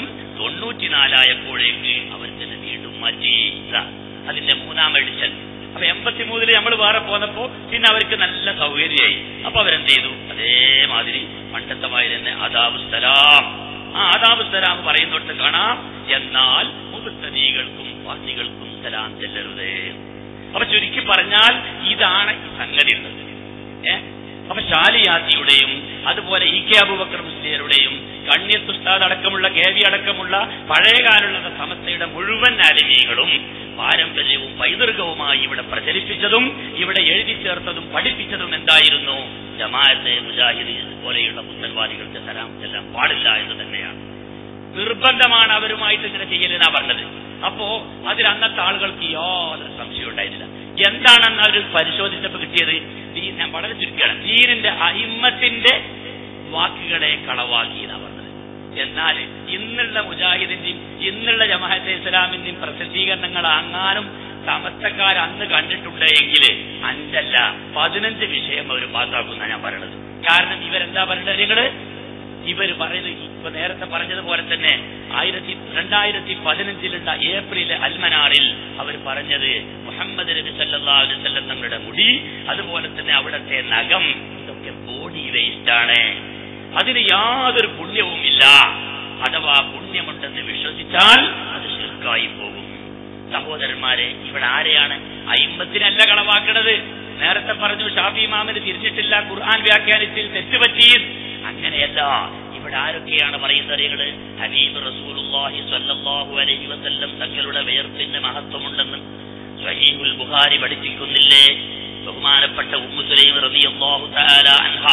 തൊണ്ണൂറ്റിനാലായപ്പോഴേക്ക് അവർ തന്നെ വീണ്ടും മാറ്റി ഇതാ, അതിന്റെ മൂന്നാം എഡിഷൻ അപ്പൊ എൺപത്തിമൂന്നില് നമ്മൾ വേറെ പോന്നപ്പോ പിന്നെ അവർക്ക് നല്ല സൗകര്യമായി അപ്പൊ അവരെന്ത് ചെയ്തു അതേമാതിരി പണ്ടത്തെ മാതിരി തന്നെ അതാബു സലാം ആ അതാബു സലാം പറയുന്നിടത്ത് കാണാം എന്നാൽ മുബത്തനീകൾക്കും വാസികൾക്കും സലാം ചെല്ലരുത് അപ്പൊ ചുരുക്കി പറഞ്ഞാൽ ഇതാണ് ഈ സംഗതി ഉള്ളത് ഏ അപ്പൊ ഷാലിയാസിയുടെയും അതുപോലെ ഇ കെ അബൂബക്കർ മുസ്ലിയരുടെയും കണ്യത്ത് ഉസ്താദ് അടക്കമുള്ള കേവി അടക്കമുള്ള പഴയകാലുള്ള സമസ്തയുടെ മുഴുവൻ ആലിമീകളും പാരമ്പര്യവും പൈതൃകവുമായി ഇവിടെ പ്രചരിപ്പിച്ചതും ഇവിടെ എഴുതി ചേർത്തതും പഠിപ്പിച്ചതും എന്തായിരുന്നു ജമാഅത്തെ മുജാഹിദ് പോലെയുള്ള മുസൽവാദികൾക്ക് സലാം ചെല്ലാൻ പാടില്ല എന്ന് തന്നെയാണ് നിർബന്ധമാണ് അവരുമായിട്ട് ഇങ്ങനെ ചെയ്യലെന്നാ പറഞ്ഞത് അപ്പോ അതിൽ അന്നത്തെ ആളുകൾക്ക് യാതൊരു സംശയം ഉണ്ടായിരുന്നില്ല എന്താണെന്ന് അവർ പരിശോധിച്ചപ്പോൾ കിട്ടിയത് ദീ- ഞാൻ വളരെ ചുരുക്കുകയാണ് ദീനിന്റെ അഹിമ്മത്തിന്റെ വാക്കുകളെ കളവാക്കി എന്നാ പറഞ്ഞത് എന്നാൽ ഇന്നുള്ള മുജാഹിദിന്റെയും ഇന്നുള്ള ജമാഅത്തെ ഇസ്ലാമിന്റെയും പ്രസിദ്ധീകരണങ്ങൾ അങ്ങാനും സമസ്തക്കാർ അന്ന് കണ്ടിട്ടുണ്ട് എങ്കിൽ അഞ്ചല്ല പതിനഞ്ച് വിഷയം അവർ പാസ്സാക്കുന്ന ഞാൻ പറയണത് കാരണം ഇവരെന്താ പറയുന്നത് നിങ്ങള് ഇവർ പറയുന്നത് ഇപ്പൊ നേരത്തെ പറഞ്ഞതുപോലെ തന്നെ ആയിരത്തി രണ്ടായിരത്തി പതിനഞ്ചിലുള്ള ഏപ്രിൽ അൽമനാറിൽ അവർ പറഞ്ഞത് മുഹമ്മദ് നബി സല്ലല്ലാഹു അലൈഹി വസല്ലം തങ്ങളുടെ മുടി അതുപോലെ തന്നെ അവിടുത്തെ നഖം ഇതൊക്കെ ബോഡി വേസ്റ്റ് ആണ് അതിന് യാതൊരു പുണ്യവും ഇല്ല അഥവാ പുണ്യമുണ്ടെന്ന് വിശ്വസിച്ചാൽ അത് ശിർക്കായി പോകും സഹോദരന്മാരെ ഇവിടെ ആരെയാണ് അയിമ്പത്തിനല്ല കളവാക്കണത് നേരത്തെ പറഞ്ഞു ഷാഫി മാമന് തിരിഞ്ഞിട്ടില്ല ഖുർആൻ വ്യാഖ്യാനത്തിൽ തെറ്റുപറ്റി അങ്ങനെയല്ല ഇവിടെ ആരൊക്കെയാണ് പറയുന്നത് നിങ്ങള് ഹബീബ് റസൂലുള്ളാഹി സ്വല്ലല്ലാഹു അലൈഹി വസല്ലം തങ്ങളുടെ വേർപ്പിന് മഹത്വമുണ്ടെന്ന് സ്വഹീഹുൽ ബുഖാരി പഠിപ്പിക്കുന്നില്ലേ ബഹുമാനപ്പെട്ട ഉമ്മു സുലൈം റളിയല്ലാഹു തആല അൻഹ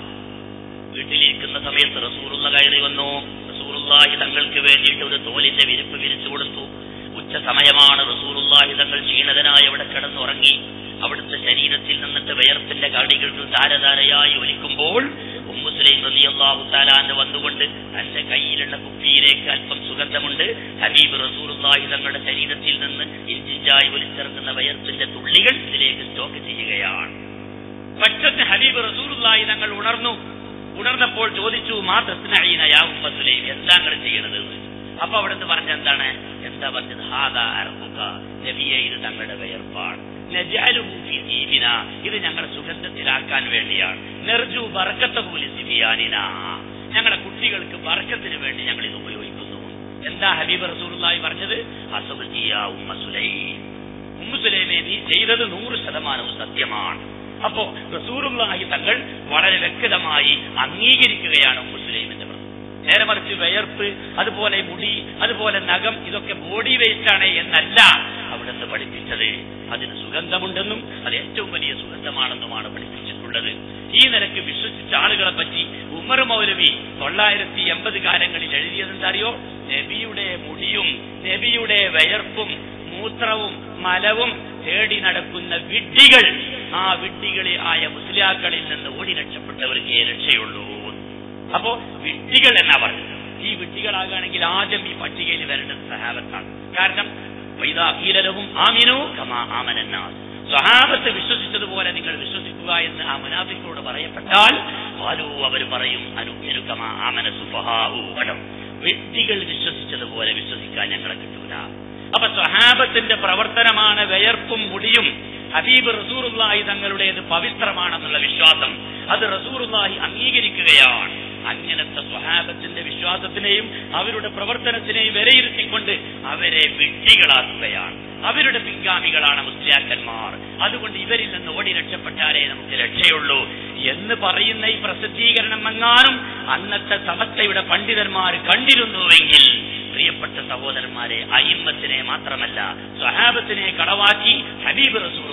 വീട്ടിലിരിക്കുന്ന സമയത്ത് റസൂറുള്ള കയറി വന്നു റസൂറുല്ലാഹി തങ്ങൾക്ക് വേണ്ടിയിട്ട് ഒരു തോലിന്റെ വിരിപ്പ് വിരിച്ചു കൊടുത്തു ഉച്ച സമയമാണ് റസൂറുല്ലാഹി തങ്ങൾ ക്ഷീണതനായി അവിടെ കിടന്നുറങ്ങി അവിടുത്തെ ശരീരത്തിൽ നിന്നിട്ട് വിയർപ്പിന്റെ കടികൾ ധാരധാരയായി ഒലിക്കുമ്പോൾ ഉമ്മുസ്ലൈം റളിയല്ലാഹു താലാന്ന് വന്നുകൊണ്ട് തന്റെ കയ്യിലുള്ള കുപ്പിയിലേക്ക് അല്പം സുഗന്ധമുണ്ട് ഹബീബ് റസൂറുല്ലാഹി തങ്ങളുടെ ശരീരത്തിൽ നിന്ന് ഇഞ്ചിഞ്ചായി ഒലിച്ചിറങ്ങുന്ന വിയർപ്പിന്റെ തുള്ളികൾ ഇതിലേക്ക് സ്റ്റോക്ക് ചെയ്യുകയാണ് പെട്ടെന്ന് ഹബീബ് റസൂലുള്ളാഹി തങ്ങൾ ഉണർന്നു ഉണർന്നപ്പോൾ ചോദിച്ചു മാ തസ്നഈന യാ ഉമ്മ സുലൈം എന്താ നിങ്ങൾ ചെയ്യണത് എന്ന്. അപ്പൊ അവിടുന്ന് പറഞ്ഞ എന്താണ് എന്താ പറഞ്ഞത് ഹാദാ അർഖുക നബിയെ ഇത് തങ്ങളുടെ വിയർപ്പാണ് നജഅലുഹു ഫീ ദീബിന ഇത് ഞങ്ങളെ സുഗന്ധത്തിലാക്കാൻ വേണ്ടിയാണ് നെർജു ബർക്കത്തഹു ലിസിബിയാനിന ഞങ്ങളുടെ കുട്ടികൾക്ക് ബർക്കത്തിന് വേണ്ടി ഞങ്ങൾ ഇത് ഉപയോഗിക്കുന്നു എന്താ ഹബീബ് റസൂലുള്ളാഹി പറഞ്ഞത് അസബത്തിയ ഉമ്മ സുലൈം ഉമ്മു സുലൈമെ നീ ചെയ്തത് നൂറ് ശതമാനവും സത്യമാണ് അപ്പോ റസൂറുള്ളാഹി തങ്ങൾ വളരെ വ്യക്തമായി അംഗീകരിക്കുകയാണ് ഉമ്മു സുലൈമിന്റെ വ്രതം നേരെ മറിച്ച് വിയർപ്പ് അതുപോലെ മുടി അതുപോലെ നഖം ഇതൊക്കെ ബോഡി വേസ്റ്റ് ആണ് എന്നല്ല അവിടുന്ന് പഠിപ്പിച്ചത് അതിന് സുഗന്ധമുണ്ടെന്നും അത് ഏറ്റവും വലിയ സുഗന്ധമാണെന്നുമാണ് പഠിപ്പിച്ചിട്ടുള്ളത് ഈ നിലക്ക് വിശ്വസിച്ച ആളുകളെ പറ്റി ഉമർ മൗലവി തൊള്ളായിരത്തി എൺപത് കാലങ്ങളിൽ എഴുതിയത് എന്താറിയോ നബിയുടെ മുടിയും നബിയുടെ വയർപ്പും മൂത്രവും മലവും തേടി നടക്കുന്ന വിഡ്ഢികൾ ആ വിഡ്ഢികളെ ആയ മുസ്ലിയാക്കളിൽ നിന്ന് ഓടി രക്ഷപ്പെട്ടവർക്കേ രക്ഷയുള്ളൂ അപ്പോ വിഡ്ഢികൾ എന്നാ പറഞ്ഞത് ഈ വിഡ്ഢികളാകുകയാണെങ്കിൽ ആദ്യം ഈ പട്ടികയിൽ വരേണ്ടത് സഹാബത്താണ് കാരണം വൈദാഹീലവും ആമിനു കമാ ആമനന്നാസ് സ്വഹാബത്ത് വിശ്വസിച്ചതുപോലെ നിങ്ങൾ വിശ്വസിക്കുക എന്ന് ആ മുനാഫിക്കോട് പറയപ്പെട്ടാൽ ആലു അവർ പറയും അനുജ്ഞനു കമാ ആമന സുഫഹാവു വടം വ്യക്തികൾ വിശ്വസിച്ചതുപോലെ വിശ്വസിക്കാൻ ഞങ്ങളെ കിട്ടൂല അപ്പൊ സ്വഹാബത്തിന്റെ പ്രവർത്തനമാണ് വിയർപ്പും മുടിയും ഹബീബ് റസൂറുല്ലാഹി തങ്ങളുടേത് പവിത്രമാണെന്നുള്ള വിശ്വാസം അത് റസൂറുല്ലാഹി അംഗീകരിക്കുകയാണ് അങ്ങനത്തെ സ്വഹാബത്തിന്റെ വിശ്വാസത്തിനെയും അവരുടെ പ്രവർത്തനത്തിനെയും വിലയിരുത്തിക്കൊണ്ട് അവരെ വിഡ്ഢികളാക്കുകയാണ് അവരുടെ പിൻഗാമികളാണ് മുസ്ലിയാക്കന്മാർ അതുകൊണ്ട് ഇവരിൽ നിന്ന് ഓടി രക്ഷപ്പെട്ടാലേ നമുക്ക് രക്ഷയുള്ളൂ എന്ന് പറയുന്ന ഈ പ്രസിദ്ധീകരണം എങ്ങാനും അന്നത്തെ സമസ്തയുടെ പണ്ഡിതന്മാർ കണ്ടിരുന്നുവെങ്കിൽ പ്രിയപ്പെട്ട സഹോദരന്മാരെ അയിമ്മത്തിനെ മാത്രമല്ല സ്വഹാബത്തിനെ കളവാക്കി ഹബീബ് റസൂർ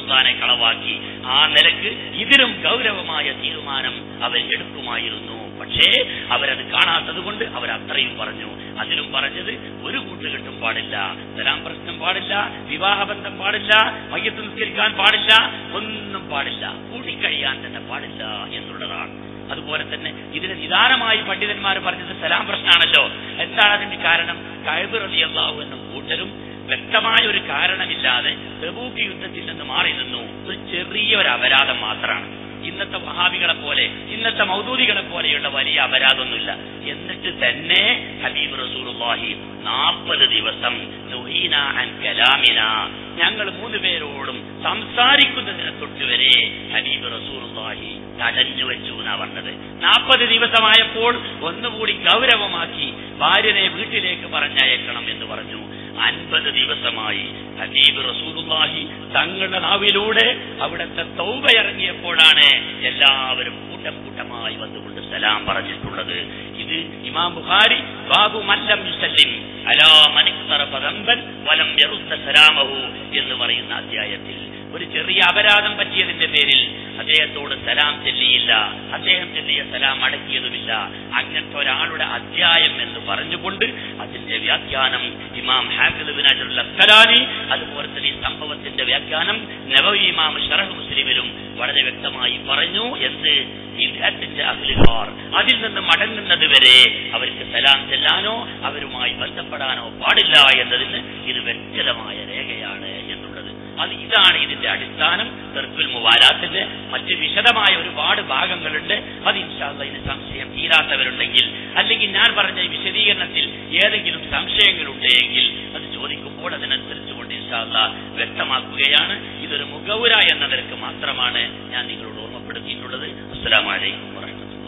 റമദാനെ കളവാക്കി ആ നിലക്ക് ഇതിലും ഗൗരവമായ തീരുമാനം അവർ എടുക്കുമായിരുന്നു പക്ഷേ അവരത് കാണാത്തത് കൊണ്ട് അവർ അത്രയും പറഞ്ഞു അതിലും പറഞ്ഞത് ഒരു കൂട്ടുകെട്ടും പാടില്ല സലാം പ്രശ്നം പാടില്ല വിവാഹബന്ധം പാടില്ല മയ്യത്ത് നിസ്കരിക്കാൻ പാടില്ല ഒന്നും പാടില്ല കൂടിക്കഴിയാൻ തന്നെ പാടില്ല എന്നുള്ളതാണ് അതുപോലെ തന്നെ ഇതിന് നിദാനമായി പണ്ഡിതന്മാർ പറഞ്ഞത് സലാം പ്രശ്നമാണല്ലോ എന്താണ് അതിന്റെ കാരണം കയബ് റളിയല്ലാഹു എന്നും കൂട്ടരും വ്യക്തമായ ഒരു കാരണമില്ലാതെ തെബൂക്ക് യുദ്ധത്തിൽ നിന്ന് മാറി നിന്നു ഒരു ചെറിയ ഒരു അപരാധം മാത്രമാണ് ഇന്നത്തെ വഹാബികളെ പോലെ ഇന്നത്തെ മൗദൂദികളെ പോലെയുള്ള വലിയ അപരാധമൊന്നുമില്ല എന്നിട്ട് തന്നെ ഹബീബ് റസൂലുള്ളാഹി നാൽപ്പത് ദിവസം നുഹീന അൻ കലാമിന ഞങ്ങൾ മൂന്ന് പേരോടും സംസാരിക്കുന്നതിനെ തൊട്ടുവരെ ഹബീബ് റസൂലുള്ളാഹി തടഞ്ഞു വെച്ചു എന്നാ പറഞ്ഞത് നാൽപ്പത് ദിവസമായപ്പോൾ ഒന്നുകൂടി ഗൗരവമാക്കി ഭാര്യനെ വീട്ടിലേക്ക് പറഞ്ഞയക്കണം എന്ന് പറഞ്ഞു അൻപത് ദിവസമായി ഹബീബ് റസൂലുള്ളാഹി തങ്ങളുടെ നാവിലൂടെ അവിടുത്തെ തൗബ ഇറങ്ങിയപ്പോഴാണ് എല്ലാവരും കൂട്ടം കൂട്ടമായി വന്നുകൊണ്ട് സലാം പറഞ്ഞിട്ടുള്ളത് ഇത് ഇമാം ബുഖാരി ബാബു മല്ലം യുസല്ലിം അലാ മനിഖ്തറഫ ദംബൻ വലം യറുദ്ദ സലാമഹു എന്ന് പറയുന്ന അധ്യായത്തിൽ ഒരു ചെറിയ അപരാധം പറ്റിയതിന്റെ പേരിൽ അദ്ദേഹത്തോട് സലാം ചെല്ലിയില്ല അദ്ദേഹം ചെല്ലിയ സലാം അടക്കിയതുമില്ല അങ്ങനത്തെ ഒരാളുടെ അധ്യായം എന്ന് പറഞ്ഞുകൊണ്ട് അതിന്റെ വ്യാഖ്യാനം ഇമാം ഹാഫിദ് ബിൻ അജറുൽ അസ്കലാനി അതുപോലെ തന്നെ ഈ സംഭവത്തിന്റെ വ്യാഖ്യാനം നബവി ഇമാം ഷറഹ് മുസ്ലിമിലും വളരെ വ്യക്തമായി പറഞ്ഞു എന്ത് വിദ്യാത്തിന്റെ അഖിലുകാർ അതിൽ നിന്ന് മടങ്ങുന്നത് വരെ അവർക്ക് സലാം ചെല്ലാനോ അവരുമായി ബന്ധപ്പെടാനോ പാടില്ല എന്നതിന് ഇത് വ്യക്തമായ രേഖയാണ് എന്നുള്ളത് അത് ഇതാണ് ഇതിന്റെ അടിസ്ഥാനം തെർക്കുൽ മുവാലാത്തിന്റെ മറ്റ് വിശദമായ ഒരുപാട് ഭാഗങ്ങളുണ്ട് അത് ഇൻഷാല്ല ഇതിന് സംശയം തീരാത്തവരുണ്ടെങ്കിൽ അല്ലെങ്കിൽ ഞാൻ പറഞ്ഞ ഈ വിശദീകരണത്തിൽ ഏതെങ്കിലും സംശയങ്ങളുണ്ടെങ്കിൽ അത് ചോദിക്കുമ്പോൾ അതിനനുസരിച്ച് കൊണ്ട് ഇൻഷാല്ല വ്യക്തമാക്കുകയാണ് ഇതൊരു മുഖവുര എന്ന നിലക്ക് മാത്രമാണ് ഞാൻ നിങ്ങളോട് ഓർമ്മപ്പെടുത്തിയിട്ടുള്ളത് അസ്സലാമു അലൈക്കും വറഹ്മത്തുള്ളാഹി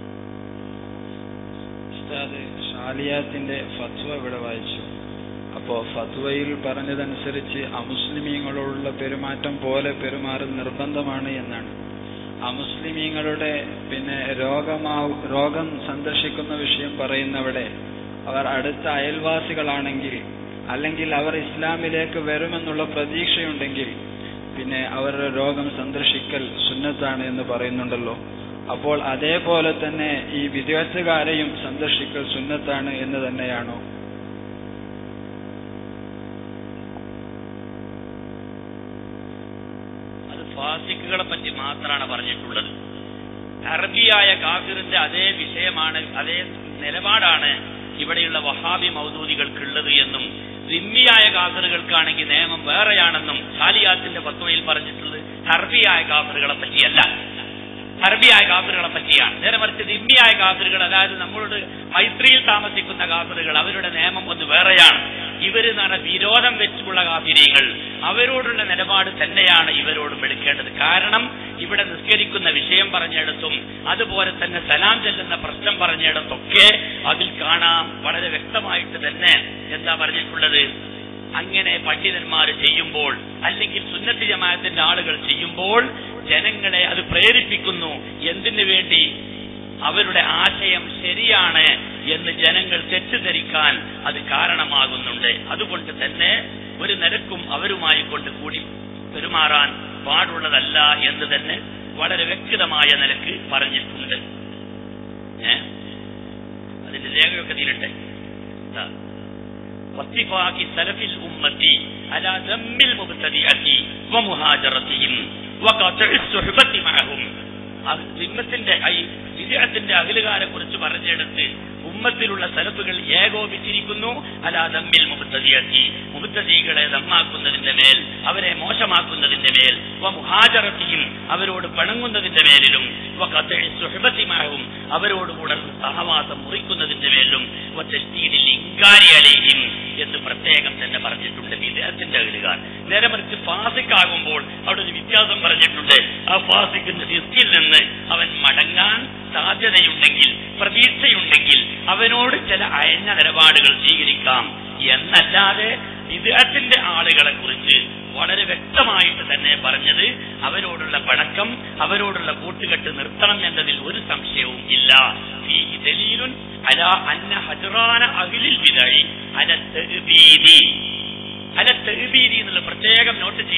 ഉസ്താദ് ഷാലിയാത്തിന്റെ ഫത്വ ഇവിടെ വായിച്ചു അപ്പോ ഫത്വയിൽ പറഞ്ഞതനുസരിച്ച് അമുസ്ലിമീങ്ങളോടുള്ള പെരുമാറ്റം പോലെ പെരുമാറൽ നിർബന്ധമാണ് എന്നാണ് അമുസ്ലിമീങ്ങളുടെ പിന്നെ രോഗമാ രോഗം സന്ദർശിക്കുന്ന വിഷയം പറയുന്നവിടെ അവർ അടുത്ത അയൽവാസികളാണെങ്കിൽ അല്ലെങ്കിൽ അവർ ഇസ്ലാമിലേക്ക് വരുമെന്നുള്ള പ്രതീക്ഷയുണ്ടെങ്കിൽ പിന്നെ അവരുടെ രോഗം സന്ദർശിക്കൽ സുന്നത്താണ് എന്ന് പറയുന്നുണ്ടല്ലോ അപ്പോൾ അതേപോലെ തന്നെ ഈ വിദ്യാർത്ഥികാരെയും സന്ദർശിക്കൽ സുന്നത്താണ് എന്ന് തന്നെയാണോ അത് ഫാസിക്കുകളെ പറ്റി മാത്രമാണ് പറഞ്ഞിട്ടുള്ളത് അറബിയായ കാഫിറിന്റെ അതേ വിഷയമാണ് അതേ നിലപാടാണ് ഇവിടെയുള്ള വഹാബി മൗദൂദികൾക്കുള്ളത് എന്നും ദിമ്മിയായ കാഫിറുകൾക്കാണെങ്കിൽ നിയമം വേറെയാണെന്നും ഖാലിയാത്തിന്റെ പത്വയിൽ പറഞ്ഞിട്ടുള്ളത് ഹർബിയായ കാഫിറുകളെ പറ്റിയല്ല ഹർബിയായ കാഫിറുകളെ പറ്റിയാണ് നേരെ മറിച്ച് ദിമ്മിയായ കാഫിറുകൾ അതായത് നമ്മളോട് മൈത്രിയിൽ താമസിക്കുന്ന കാഫിറുകൾ അവരുടെ നിയമം ഒന്ന് വേറെയാണ് ഇവര് എന്ന് പറഞ്ഞാൽ വിരോധം വെച്ചുള്ള കാഫിരികൾ അവരോടുള്ള നിലപാട് തന്നെയാണ് ഇവരോടും എടുക്കേണ്ടത് കാരണം ഇവിടെ നിസ്കരിക്കുന്ന വിഷയം പറഞ്ഞിടത്തും അതുപോലെ തന്നെ സലാം ചെല്ലുന്ന പ്രശ്നം പറഞ്ഞിടത്തൊക്കെ അതിൽ കാണാം വളരെ വ്യക്തമായിട്ട് തന്നെ എന്താ പറഞ്ഞിട്ടുള്ളത് അങ്ങനെ പണ്ഡിതന്മാർ ചെയ്യുമ്പോൾ അല്ലെങ്കിൽ സുന്നത്ത് ജമാഅത്തിന്റെ ആളുകൾ ചെയ്യുമ്പോൾ ജനങ്ങളെ അത് പ്രേരിപ്പിക്കുന്നു എന്തിനു വേണ്ടി അവരുടെ ആശയം ശരിയാണ് എന്ന് ജനങ്ങൾ തെറ്റിദ്ധരിക്കാൻ അത് കാരണമാകുന്നുണ്ട് അതുകൊണ്ട് തന്നെ ഒരു നിരക്കും അവരുമായി കൊണ്ട് കൂടി പെരുമാറാൻ പാടുള്ളതല്ല എന്ന് തന്നെ വളരെ വ്യക്തമായ നിലക്ക് പറഞ്ഞിട്ടുണ്ട് ഏ അതിന്റെ രേഖയൊക്കെ ഇതിലുണ്ട് ഇതാ. واتفاق سلف الأمة على ذم المبتدئة ومهاجرتهم وقطع الصحبة معهم ലിംഗത്തിന്റെ ഈ വിദേഹത്തിന്റെ അഖിലുകാരെ കുറിച്ച് പറഞ്ഞെടുത്ത് ഉമ്മത്തിലുള്ള സലഫുകൾ ഏകോപിച്ചിരിക്കുന്നു അലാ ദമ്മിൽ മുബത്തതിയാക്കി മുബത്തതികളെ ദമ്മാക്കുന്നതിന്റെ മേൽ അവരെ മോശമാക്കുന്നതിന്റെ മേൽ വ മുഹാജറത്തിയും അവരോട് പിണങ്ങുന്നതിന്റെ മേലിലും വ ഖത്ഇ സുഹബത്തിമാവും അവരോടുകൂടെ സഹവാസം മുറിക്കുന്നതിന്റെ മേലും വ തശ്ദീദിൽ ഇൻകാരി അലൈഹിം എന്ന് പ്രത്യേകം തന്നെ പറഞ്ഞിട്ടുണ്ട് വിദേഹത്തിന്റെ അഖിലുകാർ നേരെ മറിച്ച് ഫാസിക്കാകുമ്പോൾ അവിടെ ഒരു വ്യത്യാസം പറഞ്ഞിട്ടുണ്ട് ആ ഫാസിക്കിന്റെ റിസ്കിൽ നിന്ന് അവൻ മടങ്ങാൻ സാധ്യതയുണ്ടെങ്കിൽ പ്രതീക്ഷയുണ്ടെങ്കിൽ അവനോട് ചില അയഞ്ഞ നിലപാടുകൾ സ്വീകരിക്കാം എന്നല്ലാതെ വിദേഹത്തിന്റെ ആളുകളെ കുറിച്ച് വളരെ വ്യക്തമായിട്ട് തന്നെ പറഞ്ഞത് അവരോടുള്ള പണക്കം അവരോടുള്ള കൂട്ടുകെട്ട് നിർത്തണം എന്നതിൽ ഒരു സംശയവും ഇല്ല ഈ ദലീലുൻ അല അന്ന ഹജറാന അഖിലിൽ വിതഴി അല തെബീദി അല തെബീദി എന്നുള്ള പ്രത്യേകം നോട്ട് ചെയ്യണം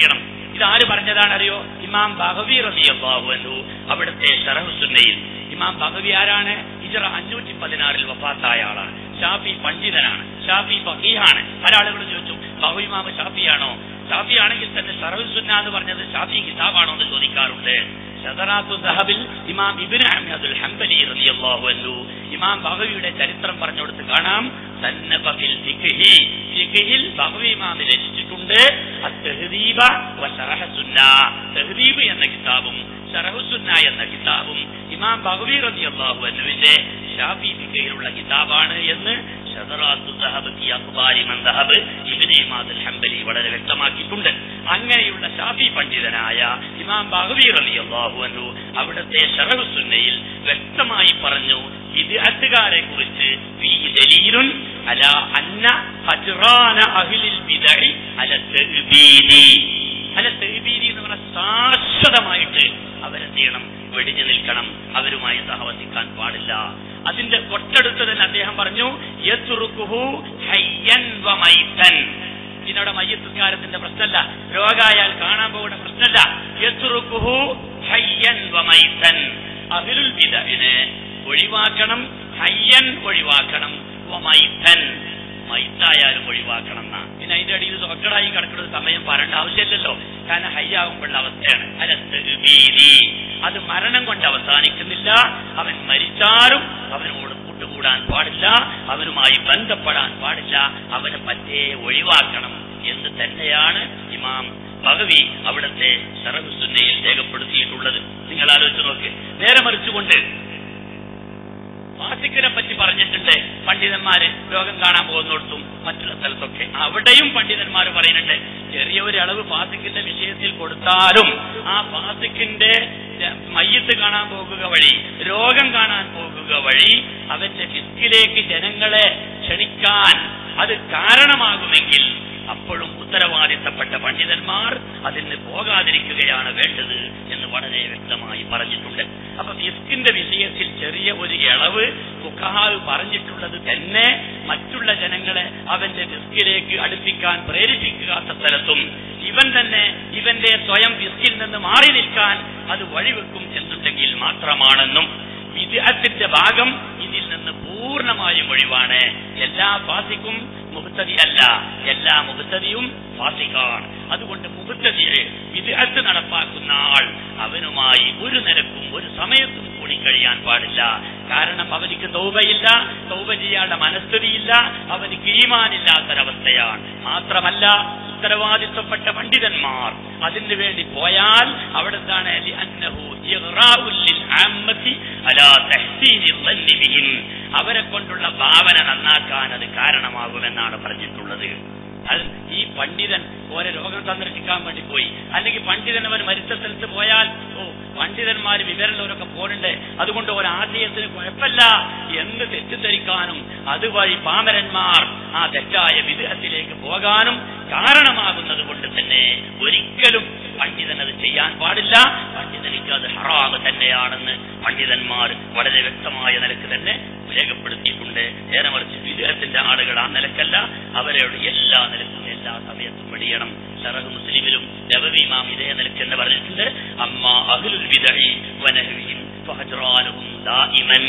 ഇതാര് പറഞ്ഞതാണ് അറിയോ ഇമാം ബഹവി റളിയല്ലാഹു അൻഹു അവിടുത്തെ ഷറഹുസുന്നയിൽ ഇമാം ബഹവി ആരാണ് ഹിജറ അഞ്ഞൂറ്റി പതിനാറിൽ വഫാത്തായ ആളാണ് ഷാഫി പണ്ഡിതനാണ് ഷാഫി ഫഖീഹാണ് പല ആളുകൾ ചോദിച്ചു ബഹു ഇമാം ഷാഫിയാണോ ഷാഫി ആണെങ്കിൽ തന്നെ ഷറഹുസുന്ന എന്ന് പറഞ്ഞത് ഷാഫി കിതാബാണോ എന്ന് ചോദിക്കാറുണ്ട് ഷദറാത്തു ദഹബിൽ ഇമാം ഇബ്നു അഹ്മദുൽ ഹംബലി റളിയല്ലാഹു അൻഹു ഇമാം ബഹവിയുടെ ചരിത്രം പറഞ്ഞുകൊടുത്ത് കാണാം സന്നഫ ഫിൽ ഫിഖ്ഹി ഫിഖ്ഹിൽ ബഹവി ഇമാം രചിച്ചിട്ടുണ്ട് അത്തഹദീബ വ ശറഹ സുന്ന തഹദീബ് എന്ന കിതാബും ശറഹു സുന്ന എന്ന കിതാബും ഇമാം ബഹവി റളിയല്ലാഹു അൻഹുവിന്റെ ഷാഫി ഫിഖ്ഹിലുള്ള കിതാബാണ് എന്ന് ഷദറാത്തു ദഹബ് ഫി അഖ്ബാരി മൻ ദഹബ് ഇബ്നു ഇമാദുൽ ഹംബലി വളരെ വ്യക്തമാക്കിയിട്ടുണ്ട് അങ്ങനെയുള്ള ഷാഫി പണ്ഡിതനായ ഇമാം ബഹവി റളിയല്ലാഹു അൻഹു അവിടുത്തെ ശറഹു സുന്നയിൽ വ്യക്തമായി പറഞ്ഞു വിദ്യാർത്ഥികാരെ കുറിച്ച് ഫീ ദലീലുൻ അല അന്ന ഹജ്റാന അഹ്ലിൽ ബിദഇ അല തഅ്ബീനി അല തഅ്ബീനി എന്ന് പറഞ്ഞാൽ ശാശ്വതമായിട്ട് അവരെന്ത് ചെയ്യണം വെടിഞ്ഞു നിൽക്കണം അവരുമായി സഹവസിക്കാൻ പാടില്ല അതിന്റെ തൊട്ടടുത്ത് തന്നെ അദ്ദേഹം പറഞ്ഞു യത്റുക്കുഹു ഹയ്യൻ വ മൈതൻ ഇതിനവിടെ മയ്യത്തുകാരത്തിന്റെ പ്രശ്നമല്ല രോഗായാൽ കാണാൻ പോകുന്ന പ്രശ്നമല്ല യത്റുക്കുഹു ഹയ്യൻ വ മൈതൻ അഹ്ലുൽ ബിദഇനെ ഒഴിവാക്കണം ഹയ്യൻ ഒഴിവാക്കണം വ മൈതൻ മൈത്തായാലും ഒഴിവാക്കണം എന്നാ പിന്നെ അതിന്റെ അടിയിൽ സൊക്കടായി കിടക്കുന്നത് സമയം പറയേണ്ട ആവശ്യമില്ലല്ലോ കാരണം ഹയ്യാകുമ്പോഴുള്ള അവസ്ഥയാണ് അല്ല തെഹ്ബീരി. അത് മരണം കൊണ്ട് അവസാനിക്കുന്നില്ല അവൻ മരിച്ചാലും അവനോട് കൂട്ടുകൂടാൻ പാടില്ല അവനുമായി ബന്ധപ്പെടാൻ പാടില്ല അവനെ പറ്റേ ഒഴിവാക്കണം എന്ന് തന്നെയാണ് ഇമാം ഭഗവി അവിടുത്തെ സർവസുന്നയിൽ രേഖപ്പെടുത്തിയിട്ടുള്ളത് നിങ്ങൾ ആലോചിച്ച് നോക്ക് നേരെ മറിച്ചുകൊണ്ട് ഫാസിക്കിനെ പറ്റി പറഞ്ഞിട്ടുണ്ട് പണ്ഡിതന്മാര് രോഗം കാണാൻ പോകുന്നിടത്തും മറ്റുള്ള സ്ഥലത്തൊക്കെ അവിടെയും പണ്ഡിതന്മാർ പറയുന്നുണ്ട് ചെറിയ ഒരു അളവ് ഫാസിക്കിന്റെ വിഷയത്തിൽ കൊടുത്താലും ആ ഫാസിക്കിന്റെ മയ്യത്ത് കാണാൻ പോകുക വഴി രോഗം കാണാൻ പോകുക വഴി അവന്റെ ഫിസ്കിലേക്ക് ജനങ്ങളെ ക്ഷണിക്കാൻ അത് കാരണമാകുമെങ്കിൽ അപ്പോഴും ഉത്തരവാദിത്തപ്പെട്ട പണ്ഡിതന്മാർ അതിന് പോകാതിരിക്കുകയാണ് വേണ്ടത് എന്ന് വളരെ വ്യക്തമായി പറഞ്ഞിട്ടുണ്ട് അപ്പൊ ഫിസ്കിന്റെ വിഷയത്തിൽ ചെറിയ ഒരു ഇളവ് ഫുഖഹാവ് പറഞ്ഞിട്ടുള്ളത് തന്നെ മറ്റുള്ള ജനങ്ങളെ അവന്റെ ഫിസ്കിലേക്ക് അടുപ്പിക്കാൻ പ്രേരിപ്പിക്കാത്ത സ്ഥലത്തും ഇവൻ തന്നെ ഇവന്റെ സ്വയം ഫിസ്കിൽ നിന്ന് മാറി നിൽക്കാൻ അത് വഴിവെക്കും എന്നുണ്ടെങ്കിൽ മാത്രമാണെന്നും വിദേഹത്തിന്റെ ഭാഗം ഇതിൽ നിന്ന് പൂർണ്ണമായും ഒഴിവാണ് എല്ലാ ഫാസിക്കും മുഹത്തതി അല്ല എല്ലാ മുഹത്തതിയും ഫാസിക്കാണ് അതുകൊണ്ട് മുഹത്തതിയെ വിദേഹത്ത് നടപ്പാക്കുന്ന ആൾ അവനുമായി ഒരു നിരക്കും ഒരു സമയത്തും കൂടി കഴിയാൻ പാടില്ല കാരണം അവനിക്ക് തൗബയില്ല തൗബ ചെയ്യാനുള്ള മനസ്ഥിതിയില്ല അവനിക്ക് ഈമാനില്ലാത്തൊരവസ്ഥയാണ് മാത്രമല്ല ഉത്തരവാദിത്വപ്പെട്ട പണ്ഡിതന്മാർ അതിനു വേണ്ടി പോയാൽ അവിടെ എന്താണ് ലിഅന്നഹു ഇഗ്റാഉൽ ലിൽ ആമ്മത്തി അലാ തഹ്സീനി ظن ബിഹിം അവരെ കൊണ്ടുള്ള ഭാവന നന്നാക്കാൻ അത് കാരണമാകുമെന്നാണ് പറഞ്ഞിട്ടുള്ളത് അത് ഈ പണ്ഡിതൻ ഓരോ രോഗം സന്ദർശിക്കാൻ വേണ്ടി പോയി അല്ലെങ്കിൽ പണ്ഡിതൻ അവൻ മരിച്ച സ്ഥലത്ത് പോയാൽ ഓ പണ്ഡിതന്മാർ വിവരമുള്ളവരൊക്കെ പോരുണ്ട് അതുകൊണ്ട് ഒരു ആശയത്തിന് കുഴപ്പമില്ല എന്ന് തെറ്റിദ്ധരിക്കാനും അതുവഴി പാമരന്മാർ ആ തെറ്റായ വിദേഹത്തിലേക്ക് പോകാനും കാരണമാകുന്നത് കൊണ്ട് തന്നെ ഒരിക്കലും പണ്ഡിതൻ അത് ചെയ്യാൻ പാടില്ല പണ്ഡിതനിക്ക് അത് ഹറാമ് തന്നെയാണെന്ന് പണ്ഡിതന്മാർ വളരെ വ്യക്തമായ നിലക്ക് തന്നെ രേഖപ്പെടുത്തിയിട്ടുണ്ട് നേരെ മറിച്ച് വിദേഹത്തിന്റെ ആളുകൾ ആ നിലക്കല്ല അവരോട് എല്ലാ നിലക്കും എല്ലാ സമയത്തും വെടിയണം ഷറഹ് മുസ്ലിമിലും നബവീമാം ഇതേ നിലക്ക് എന്ന് പറഞ്ഞിട്ടുണ്ട് അമ്മ അഹ്ലുൽ ബിദഇ വനഹ്വിഹിം ഫഹജ്റാനുഹും ദായിമൻ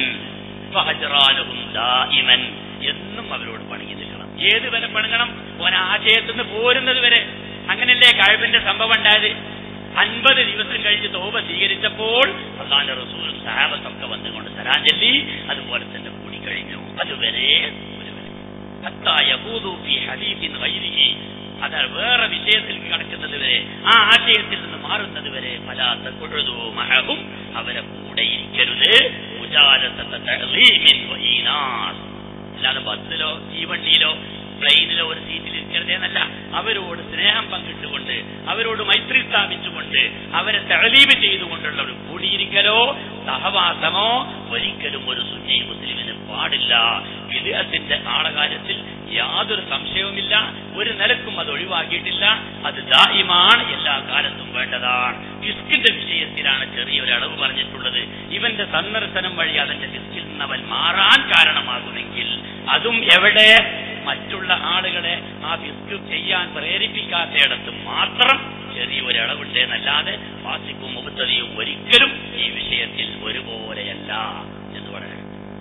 ഫഹജ്റാനുഹും ദായിമൻ എന്നും അവരോട് പണങ്ങി നിൽക്കണം ഏത് വരെ പണങ്ങണം ഓൻ ആശയത്തിൽ നിന്ന് പോരുന്നത് വരെ അങ്ങനല്ലേ കഴിവിന്റെ സംഭവം ഉണ്ടായത് അൻപത് ദിവസം കഴിഞ്ഞ് തോപ സ്വീകരിച്ചപ്പോൾ അള്ളാന്റെ റസൂലും സഹാബത്തൊക്കെ വന്നുകൊണ്ട് സലാം ചൊല്ലി അതുപോലെ തന്നെ കൂടി കഴിഞ്ഞു അതുവരെ ഒരുവരെ ഹത്താ യഖൂദു ഫീ ഹദീസിൻ ഗൈരിഹി അത് വേറെ വിഷയത്തിലേക്ക് കടക്കുന്നത് വരെ ആ ആശയത്തിൽ നിന്ന് മാറുന്നത് വരെ ഫലാത്ത കൊഴുതു മഹവും അവരെ കൂടെ ഇരിക്കരുത് മുജാലത്തത്ത തഅ്ലീമിൻ വഈനാസ് അല്ലാതെ ബസ്സിലോ തീവണ്ടിയിലോ പ്ലെയിനിലോ ഒരു സീറ്റിൽ ഇരിക്കരുതേ എന്നല്ല അവരോട് സ്നേഹം പങ്കിട്ടുകൊണ്ട് അവരോട് മൈത്രി സ്ഥാപിച്ചുകൊണ്ട് അവരെ തെളീവ് ചെയ്തുകൊണ്ടുള്ള ഒരു കൂടിയിരിക്കലോ സഹവാസമോ ഒരിക്കലും ഒരു സുന്നി മുസ്ലിമിന് പാടില്ല വിദേഹത്തിന്റെ ആളകാര്യത്തിൽ യാതൊരു സംശയവുമില്ല ഒരു നിലക്കും അത് ഒഴിവാക്കിയിട്ടില്ല അത് ദായിമാണ് എല്ലാ കാലത്തും വേണ്ടതാണ് ഫിസ്കിന്റെ വിഷയത്തിലാണ് ചെറിയൊരു അളവ് പറഞ്ഞിട്ടുള്ളത് ഇവന്റെ സന്ദർശനം വഴി അതിന്റെ ഫിസ്കിൽ നിന്ന് അവൻ മാറാൻ കാരണമാകുമെങ്കിൽ അതും എവിടെ മറ്റുള്ള ആളുകളെ ആ ഫിസ്ക് ചെയ്യാൻ പ്രേരിപ്പിക്കാത്തയിടത്ത് മാത്രം ചെറിയ ഒരു ഇളവുണ്ട് എന്നല്ലാതെ ഫാസിക്കും മുബത്തതിയും ഒരിക്കലും ഈ വിഷയത്തിൽ ഒരുപോലെയല്ല എന്ന് വളരെ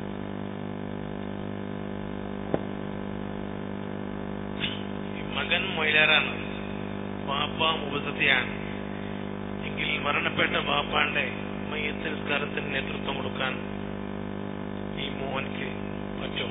ഈ മകൻ മൊയിലാറാണ് വാപ്പ മുബത്തത്തിയാണ് എങ്കിൽ മരണപ്പെട്ട വാപ്പാന്റെ മയ്യത്ത് നിസ്കാരത്തിന് നേതൃത്വം കൊടുക്കാൻ ഈ മോഹൻക്ക് പറ്റും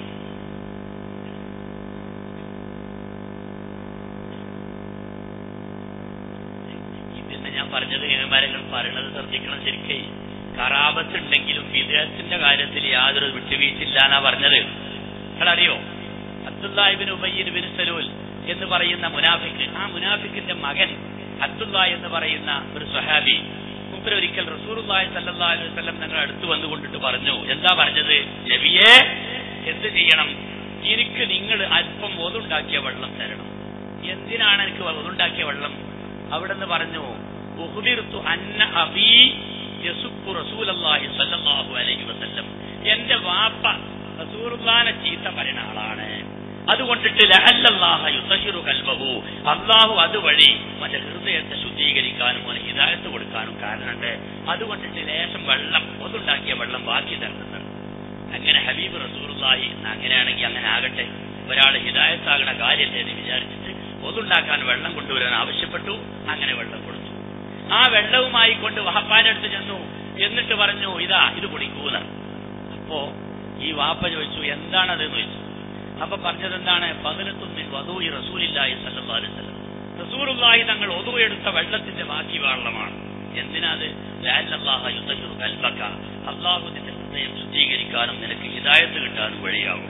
ഇതിന് ഞാൻ പറഞ്ഞത് നിയമമാരങ്ങൾ പറയണത് ശ്രദ്ധിക്കണം ശരിക്കേ കറാപത്തുണ്ടെങ്കിലും വിദേഹത്തിന്റെ കാര്യത്തിൽ യാതൊരു വിട്ടുവീഴ്ചയില്ല എന്നാ പറഞ്ഞത് നിങ്ങളറിയോ അബ്ദുല്ലാഹിബിൻ ഉബയ്യൻ ബിൻ സലൂൽ എന്ന് പറയുന്ന മുനാഫിക്ക് ആ മുനാഫിക്കിന്റെ മകൻ അബ്ദുല്ല എന്ന് പറയുന്ന ഒരു സ്വഹാബി മൂപ്പര് ഒരിക്കൽ റസൂറുല്ലാഹി സല്ലല്ലാഹു അലൈഹി വസല്ലം ഞങ്ങൾ അടുത്ത് വന്നുകൊണ്ടിട്ട് പറഞ്ഞു എന്താ പറഞ്ഞത് നബിയെ എന്ത് ചെയ്യണം എനിക്ക് നിങ്ങൾ അല്പം ഒതുണ്ടാക്കിയ വെള്ളം തരണം എന്തിനാണ് എനിക്ക് ഒതുണ്ടാക്കിയ വെള്ളം അവിടെ നിന്ന് പറഞ്ഞു ഉഹ്ബിർതു അന്ന അബീ യസുബ്ബു റസൂലല്ലാഹി സ്വല്ലല്ലാഹു അലൈഹി വസല്ലം എന്റെ വാപ്പ റസൂലുള്ളാഹിനെ ചീത്ത പറയുന്ന ആളാണ് അതുകൊണ്ടിട്ട് ലഹല്ലല്ലാഹ യുതഹിറു കൽബഹു അള്ളാഹു അതുവഴി മറ്റേ ഹൃദയത്തെ ശുദ്ധീകരിക്കാനും അവന് ഹിദായത്ത് കൊടുക്കാനും കാരണമുണ്ട് അതുകൊണ്ടിട്ട് ലേശം വെള്ളം ഒതുണ്ടാക്കിയ വെള്ളം ബാക്കി തരുന്നത് അങ്ങനെ ഹബീബ് റസൂറുല്ലാഹി എന്നാ അങ്ങനെയാണെങ്കിൽ അങ്ങനെ ആകട്ടെ ഒരാൾ ഹിദായത്താകണ കാര്യല്ലേ എന്ന് വിചാരിച്ചിട്ട് ഒതുണ്ടാക്കാൻ വെള്ളം കൊണ്ടുവരാൻ ആവശ്യപ്പെട്ടു അങ്ങനെ വെള്ളം കൊടുത്തു ആ വെള്ളവുമായി കൊണ്ട് വഹപ്പാന്റെ അടുത്ത് ചെന്നു എന്നിട്ട് പറഞ്ഞു ഇതാ ഇത് കുടിക്കൂന്ന് അപ്പോ ഈ വാപ്പ ചോദിച്ചു എന്താണത് എന്ന് ചോദിച്ചു അപ്പൊ പറഞ്ഞത് എന്താണ് പതിനെത്തുമ്മിൻ വധൂയി റസൂലില്ലാഹി സല്ലല്ലാഹു അലൈഹി വസല്ലം റസൂലുള്ളാഹി തങ്ങൾ ഒതുവെടുത്ത വെള്ളത്തിന്റെ ബാക്കി വെള്ളമാണ് എന്തിനാത് ലഅല്ലല്ലാഹ യുതഹിറു കൽബക അള്ളാഹു നിന്റെ ഹൃദയം ശുദ്ധീകരിക്കാനും നിനക്ക് ഹിദായത്ത് കിട്ടാനും വഴിയാകും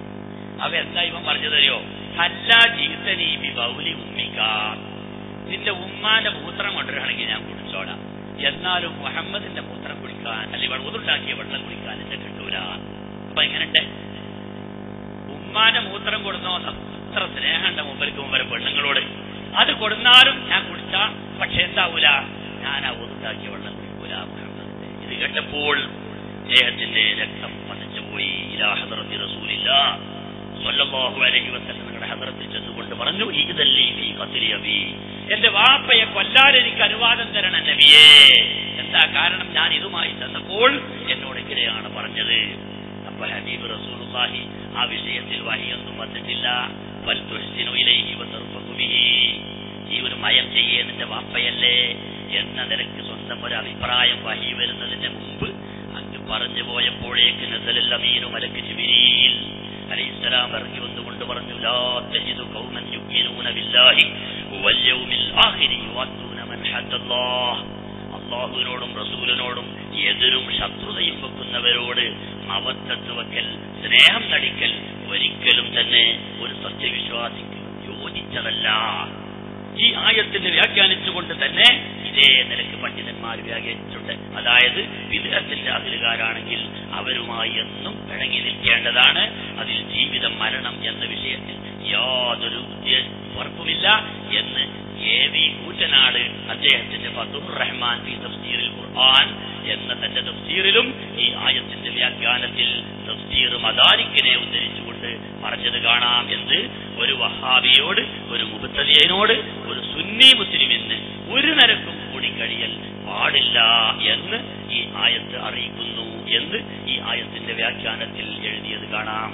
അവ എന്താ ഇവൻ പറഞ്ഞു തരുമോ അല്ല ജീതനീ ബി ബൗലി ഉമ്മിക്ക നിന്റെ ഉമ്മാന്റെ മൂത്രം കൊണ്ടുവരികയാണെങ്കിൽ ഞാൻ കുടിച്ചോളാം എന്നാലും മുഹമ്മദിന്റെ മൂത്രം കുടിക്കാൻ അല്ലെങ്കിൽ ഒതുണ്ടാക്കിയ വെള്ളം കുടിക്കാൻ എന്നെ കിട്ടൂല അപ്പൊ എങ്ങനെയുണ്ട് ഉമ്മാന്റെ മൂത്രം കൊടുന്നോ അത്ര സ്നേഹമുണ്ട് മുമ്പർക്ക് മുമ്പരെ പെണ്ണുങ്ങളോട് അത് കൊടുന്നാലും ഞാൻ കുടിച്ച പക്ഷെ എന്താവൂല ഞാൻ ആ ഒതുണ്ടാക്കിയ വെള്ളം കുടിക്കൂല മുഹമ്മദിന്റെ ഇത് കേട്ടപ്പോൾ അദ്ദേഹത്തിന്റെ രക്തം പതിച്ചുപോയി ഇലാ ഹദറത്തി റസൂലില്ല സ്വല്ലല്ലാഹു അലൈഹി വസല്ലം നിങ്ങളുടെ ഹദറത്തിൽ ചെന്നുകൊണ്ട് പറഞ്ഞു ഈദല്ലി ഫീ ഖത്ലി അബി എന്റെ വാപ്പയെ കൊല്ലാൻ എനിക്ക് അനുവാദം തരണം നബിയേ എന്താ കാരണം ഞാൻ ഇതുമായി ചെന്നപ്പോൾ എന്നോട് ഇങ്ങനെയാണ് പറഞ്ഞത് അപ്പൊ ഹബീബ് റസൂലുള്ളാഹി ആ വിഷയത്തിൽ വഹിയൊന്നും വന്നിട്ടില്ല ബൽ തുഹ്സിനു ഇലൈഹി വതർഫഖു ബിഹി ഈ ഒരു മയം ചെയ്യേ നിന്റെ വാപ്പയല്ലേ എന്ന നിലക്ക് സ്വന്തം ഒരു അഭിപ്രായം വഹി വരുന്നതിന് മുമ്പ് അങ്ങ് പറഞ്ഞു പോയപ്പോഴേക്ക് നസലൽ അമീനു മലക്ക് ജിബിരീൽ അലൈഹിസ്സലാം ഇറങ്ങി വന്നുകൊണ്ട് പറഞ്ഞു ലാ തജിദു ഖൗമൻ യുമിനൂന ബില്ലാഹി വൽ യൗമിൽ ആഖിരി യുവദ്ദൂന മൻ ഹദ്ദല്ലാഹ് അള്ളാഹുവിനോടും റസൂലിനോടും എതിരും ശത്രുതയും വെക്കുന്നവരോട് മവത്തത്ത് വെക്കൽ സ്നേഹം നടിക്കൽ ഒരിക്കലും തന്നെ ഒരു സത്യവിശ്വാസിക്ക് യോജിച്ചതല്ല ഈ ആയത്തിന് വ്യാഖ്യാനിച്ചുകൊണ്ട് തന്നെ ഇതേ നിലക്ക് പണ്ഡിതന്മാർ വ്യാഖ്യാനിച്ചിട്ടുണ്ട് അതായത് വിദേഹത്തിന്റെ അതിലുകാരാണെങ്കിൽ അവരുമായി എന്നും പിണങ്ങി നിൽക്കേണ്ടതാണ് അതിൽ ജീവിതം മരണം എന്ന വിഷയത്തിൽ യാതൊരു ഉദ്ദേ- ഉറപ്പുമില്ല എന്ന് എ വി കൂറ്റനാട് അദ്ദേഹത്തിന്റെ ഫതുർ റഹ്മാൻ ഫി തഫ്സീറിൽ ഖുർആൻ എന്ന തന്റെ തഫ്സീറിലും ഈ ആയത്തിന്റെ വ്യാഖ്യാനത്തിൽ തഫ്സീർ മദാരിക്കിനെ ഉദ്ധരിച്ചുകൊണ്ട് പറഞ്ഞത് കാണാം എന്ത് ഒരു വഹാബിയോട് ഒരു മുബത്തലിയനോട് ഒരു സുന്നി മുസ്ലിമിന് ഒരു നിരക്കും കൂടി കഴിയൽ പാടില്ല എന്ന് ഈ ആയത്ത് അറിയിക്കുന്നു എന്ന് ഈ ആയത്തിന്റെ വ്യാഖ്യാനത്തിൽ എഴുതിയത് കാണാം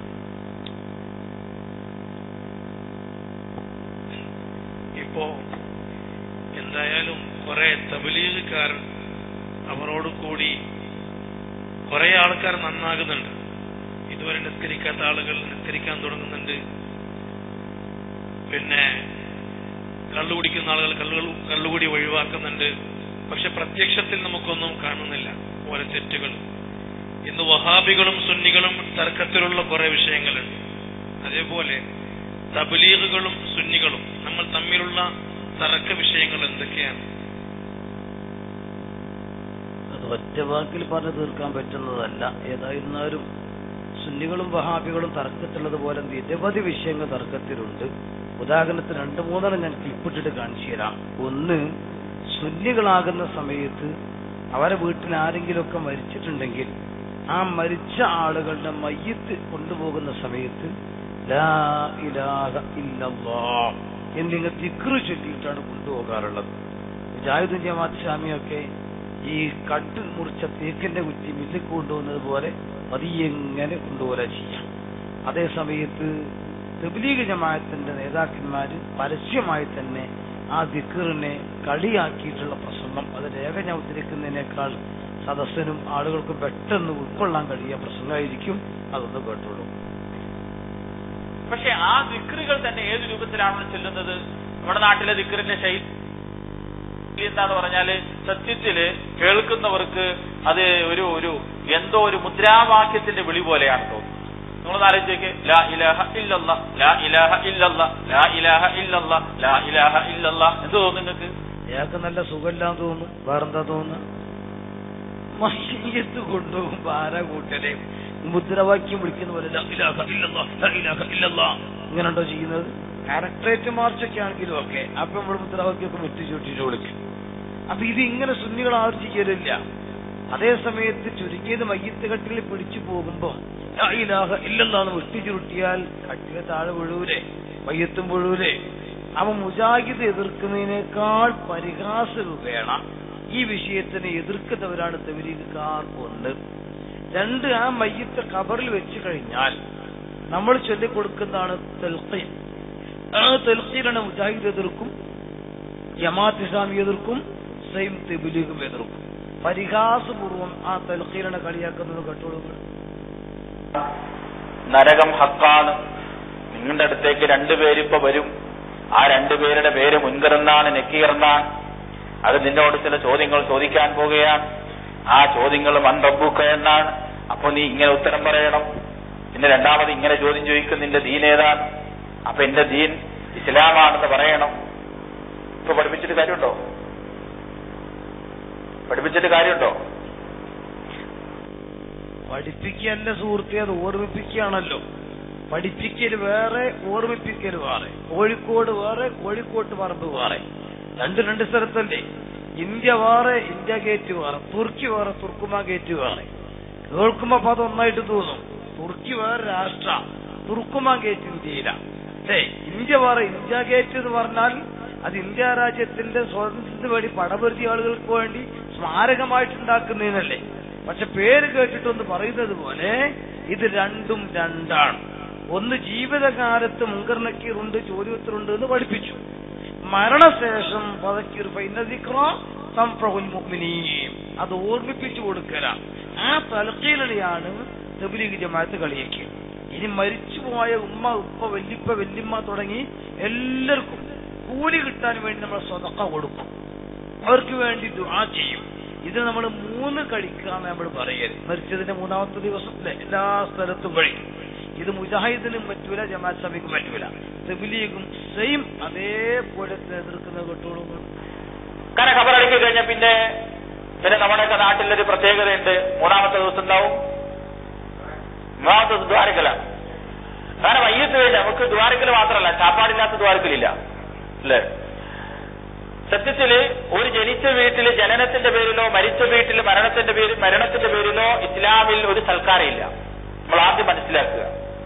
ഇപ്പോ എന്തായാലും കുറെ തബലീഗുകാർ അവരോട് കൂടി കുറെ ആൾക്കാർ നന്നാകുന്നുണ്ട് ഇതുവരെ നിസ്കരിക്കാത്ത ആളുകൾ നിസ്കരിക്കാൻ തുടങ്ങുന്നുണ്ട് പിന്നെ കള്ളു കുടിക്കുന്ന ആളുകൾ കള്ളുകൾ കള്ളുകൂടി ഒഴിവാക്കുന്നുണ്ട് പക്ഷെ പ്രത്യക്ഷത്തിൽ നമുക്കൊന്നും കാണുന്നില്ല ഓരോ തെറ്റുകൾ ഇന്ന് വഹാബികളും സുന്നികളും തർക്കത്തിലുള്ള കുറെ വിഷയങ്ങളുണ്ട് അതേപോലെ തബ്ലീഗുകളും സുന്നികളും നമ്മൾ തമ്മിലുള്ള തർക്ക വിഷയങ്ങൾ എന്തൊക്കെയാണ് അത് ഒറ്റ വാക്കിൽ പറഞ്ഞു തീർക്കാൻ പറ്റുന്നതല്ല ഏതായിരുന്നാലും സുന്നികളും വഹാബികളും തർക്കത്തിലുള്ളതുപോലെ നിരവധി വിഷയങ്ങൾ തർക്കത്തിലുണ്ട് ഉദാഹരണത്തിന് രണ്ട് മൂന്നെണ്ണം ഞാൻ ക്ലിപ്പിട്ടിട്ട് കാണിച്ചു തരാം ഒന്ന് സുന്നികളാകുന്ന സമയത്ത് അവരെ വീട്ടിൽ ആരെങ്കിലുമൊക്കെ മരിച്ചിട്ടുണ്ടെങ്കിൽ ആ മരിച്ച ആളുകളുടെ മയ്യത്ത് കൊണ്ടുപോകുന്ന സമയത്ത് ലാ ഇലാഹ ഇല്ലല്ലാഹ് എന്നിങ്ങനെ തിക്റ് ചൊല്ലിയിട്ടാണ് കൊണ്ടുപോകാറുള്ളത് മുജാഹിദും ജമാഅത്ത് സ്വാമിയൊക്കെ ഈ കട്ട് മുറിച്ച തേക്കിന്റെ കുറ്റി മില്ലിൽ കൊണ്ടുപോകുന്നത് പോലെ പതിയെങ്ങനെ കൊണ്ടുപോലെ ചെയ്യാം അതേ സമയത്ത് തബ്ലീഗ് ജമാഅത്തിന്റെ നേതാക്കന്മാര് പരസ്യമായി തന്നെ ആ ദിക്കറിനെ കളിയാക്കിയിട്ടുള്ള പ്രസംഗം അത് രേഖ ഞാൻ ഉദ്ധരിക്കുന്നതിനേക്കാൾ സദസ്സനും ആളുകൾക്കും പെട്ടെന്ന് ഉൾക്കൊള്ളാൻ കഴിയുക പ്രസംഗമായിരിക്കും അതൊന്ന് കേട്ടോളൂ പക്ഷെ ആ ദിക്റുകൾ തന്നെ ഏത് രൂപത്തിലാണോ ചെല്ലുന്നത് നമ്മുടെ നാട്ടിലെ ദിക്റിന്റെ ശൈലി എന്താന്ന് പറഞ്ഞാല് സത്യത്തില് കേൾക്കുന്നവർക്ക് അത് ഒരു ഒരു എന്തോ ഒരു മുദ്രാവാക്യത്തിന്റെ വിളി പോലെയാണ് തോന്നുന്നത് നിങ്ങളൊന്ന് ആലോചിച്ചേക്ക് ലാ ഇലാഹ ഇല്ലല്ല ലാ ഇലാഹ ഇല്ലല്ല ലാ ഇലാഹ ഇല്ലല്ല ലാ ഇലാഹ ഇല്ലല്ല എന്ത് തോന്നുന്നു നിങ്ങൾക്ക് അയാൾക്ക് നല്ല സുഖമില്ലാന്ന് തോന്നും വേറെന്താ തോന്നുന്നു മയ്യത്ത് കൊണ്ടുപോകുമ്പോ ആരാ കൂട്ടരെ മുദ്രാവാക്യം വിളിക്കുന്ന പോലെ ലാ ഇലാഹ ഇല്ലല്ലാ, ലാ ഇലാഹ ഇല്ലല്ലാ. ഇങ്ങനെയുണ്ടോ ചെയ്യുന്നത് ഡയറക്ടറേറ്റ് മാർച്ചൊക്കെ ആണെങ്കിലും ഒക്കെ അപ്പൊ നമ്മൾ മുദ്രാവാക്യമൊക്കെ വെട്ടിച്ചൂട്ടിട്ട് വിളിക്കും അപ്പൊ ഇത് ഇങ്ങനെ സുന്നികൾ ആരും ചെയ്യലില്ല അതേ സമയത്ത് ചുരുങ്ങിയത് മയ്യത്ത് കട്ടിൽ പിടിച്ചു പോകുമ്പോ ലാ ഇലാഹ ഇല്ലല്ലാന്ന് വെട്ടി ചുരുട്ടിയാൽ കട്ടിലെ താഴെ വീഴൂലേ മയ്യത്തും വീഴൂലേ അവ മുജാഹിദ് എതിർക്കുന്നതിനേക്കാൾ പരിഹാസ രൂപേണ ഈ വിഷയത്തിനെ എതിർക്കുന്നവരാണ് തെവരീകാർ ഒന്ന് രണ്ട് ആ മയ്യത്തെ ഖബറിൽ വെച്ച് കഴിഞ്ഞാൽ നമ്മൾ ചൊല്ലിക്കൊടുക്കുന്നതാണ് തെൽഖീൻ ആ തെൽഖീനാണ് മുജാഹിദ് എതിർക്കും ജമാഅത്ത് ഇസ്ലാമി എതിർക്കും സെയിം തെബിലീഗും എതിർക്കും പരിഹാസപൂർവം ആ തെൽഖീനെ കളിയാക്കുന്നത് കേട്ടോളൂ നരകം ഹക്കാണ് നിങ്ങളുടെ അടുത്തേക്ക് രണ്ടുപേരിപ്പോ വരും ആ രണ്ടുപേരുടെ പേര് മുൻകറന്നാണ് നെക്കീറന്നാൻ അത് നിന്നോട് ചില ചോദ്യങ്ങൾ ചോദിക്കാൻ പോകുകയാണ് ആ ചോദ്യങ്ങൾ മൺറബുക്ക എന്നാണ് അപ്പൊ നീ ഇങ്ങനെ ഉത്തരം പറയണം പിന്നെ രണ്ടാമത് ഇങ്ങനെ ചോദ്യം ചോദിക്കും നിന്റെ ദീൻ ഏതാണ് അപ്പൊ എന്റെ ദീൻ ഇസ്ലാമാണെന്ന് പറയണം ഇപ്പൊ പഠിപ്പിച്ചിട്ട് കാര്യമുണ്ടോ പഠിപ്പിച്ചിട്ട് കാര്യമുണ്ടോ പഠിപ്പിക്കല്ല സുഹൃത്തെ അത് ഓർമ്മിപ്പിക്കുകയാണല്ലോ പഠിപ്പിക്കൽ വേറെ ഓർമ്മിപ്പിക്കൽ വേറെ കോഴിക്കോട് വേറെ കോഴിക്കോട്ട് പറമ്പ് വേറെ രണ്ട് രണ്ട് സ്ഥലത്തല്ലേ ഇന്ത്യ വേറെ ഇന്ത്യ ഗേറ്റ് വേറെ തുർക്കി വേറെ തുർക്കുമ ഗേറ്റ് വേറെ കേൾക്കുമ്പോ അപ്പൊ അത് ഒന്നായിട്ട് തോന്നും തുർക്കി വേറെ രാഷ്ട്ര തുർക്കുമ ഗേറ്റ് ഇന്ത്യയില അല്ലേ ഇന്ത്യ വേറെ ഇന്ത്യ ഗേറ്റ് എന്ന് പറഞ്ഞാൽ അത് ഇന്ത്യ രാജ്യത്തിന്റെ സ്വാതന്ത്ര്യത്തിന് വേണ്ടി പടപൊരുതി ആളുകൾക്ക് വേണ്ടി സ്മാരകമായിട്ടുണ്ടാക്കുന്നതിനല്ലേ പക്ഷെ പേര് കേട്ടിട്ടൊന്ന് പറയുന്നത് പോലെ ഇത് രണ്ടും രണ്ടാണ് ഒന്ന് ജീവിതകാലത്ത് മുങ്കർ നക്കീറുണ്ട് ചോദ്യോത്തരുണ്ട് എന്ന് പഠിപ്പിച്ചു മരണശേഷം പതക്കീർ അത് ഓർമ്മിപ്പിച്ചു കൊടുക്കലാണ് ആ തലക്കീലയാണ് തബ്ലീഗ് ജമാഅത്ത് കളിയാക്കി ഇനി മരിച്ചുപോയ ഉമ്മ ഉപ്പ വല്ലിപ്പ വല്യമ്മ തുടങ്ങി എല്ലാവർക്കും കൂലി കിട്ടാൻ വേണ്ടി നമ്മൾ സ്വതക്ക കൊടുക്കും അവർക്ക് വേണ്ടി ദുആ ചെയ്യും ഇത് നമ്മൾ മൂന്ന് കഴിക്കാന്ന് നമ്മൾ പറയരുത് മരിച്ചതിന്റെ മൂന്നാമത്തെ ദിവസത്തിലെ എല്ലാ സ്ഥലത്തും കഴിക്കും ഇത് മുജാഹിദിനും പറ്റൂല ജമാഅത്ത് സഭയ്ക്കും പറ്റൂല തെബിലീഗും സെയിം അതേപോലെ എതിർക്കുന്നത് കേട്ടോളൂ കാരണം ഖബറടക്കി കഴിഞ്ഞ പിന്നെ പിന്നെ നമ്മുടെയൊക്കെ നാട്ടിലൊരു പ്രത്യേകതയുണ്ട് മൂന്നാമത്തെ ദിവസം ഉണ്ടാവും മൂന്നാമത്തെ ദിവസം ദ്വാരക്കലാണ് കാരണം മയ്യത്ത് കഴിഞ്ഞ നമുക്ക് ദ്വാരക്കൽ മാത്രമല്ല ചാപ്പാടില്ലാത്ത ദ്വാരക്കലില്ല അല്ലേ സത്യത്തില് ഒരു ജനിച്ച വീട്ടില് ജനനത്തിന്റെ പേരിലോ മരിച്ച വീട്ടിൽ മരണത്തിന്റെ പേര് മരണത്തിന്റെ പേരിലോ ഇസ്ലാമിൽ ഒരു സൽക്കാരമില്ല നമ്മൾ ആദ്യം മനസ്സിലാക്കുക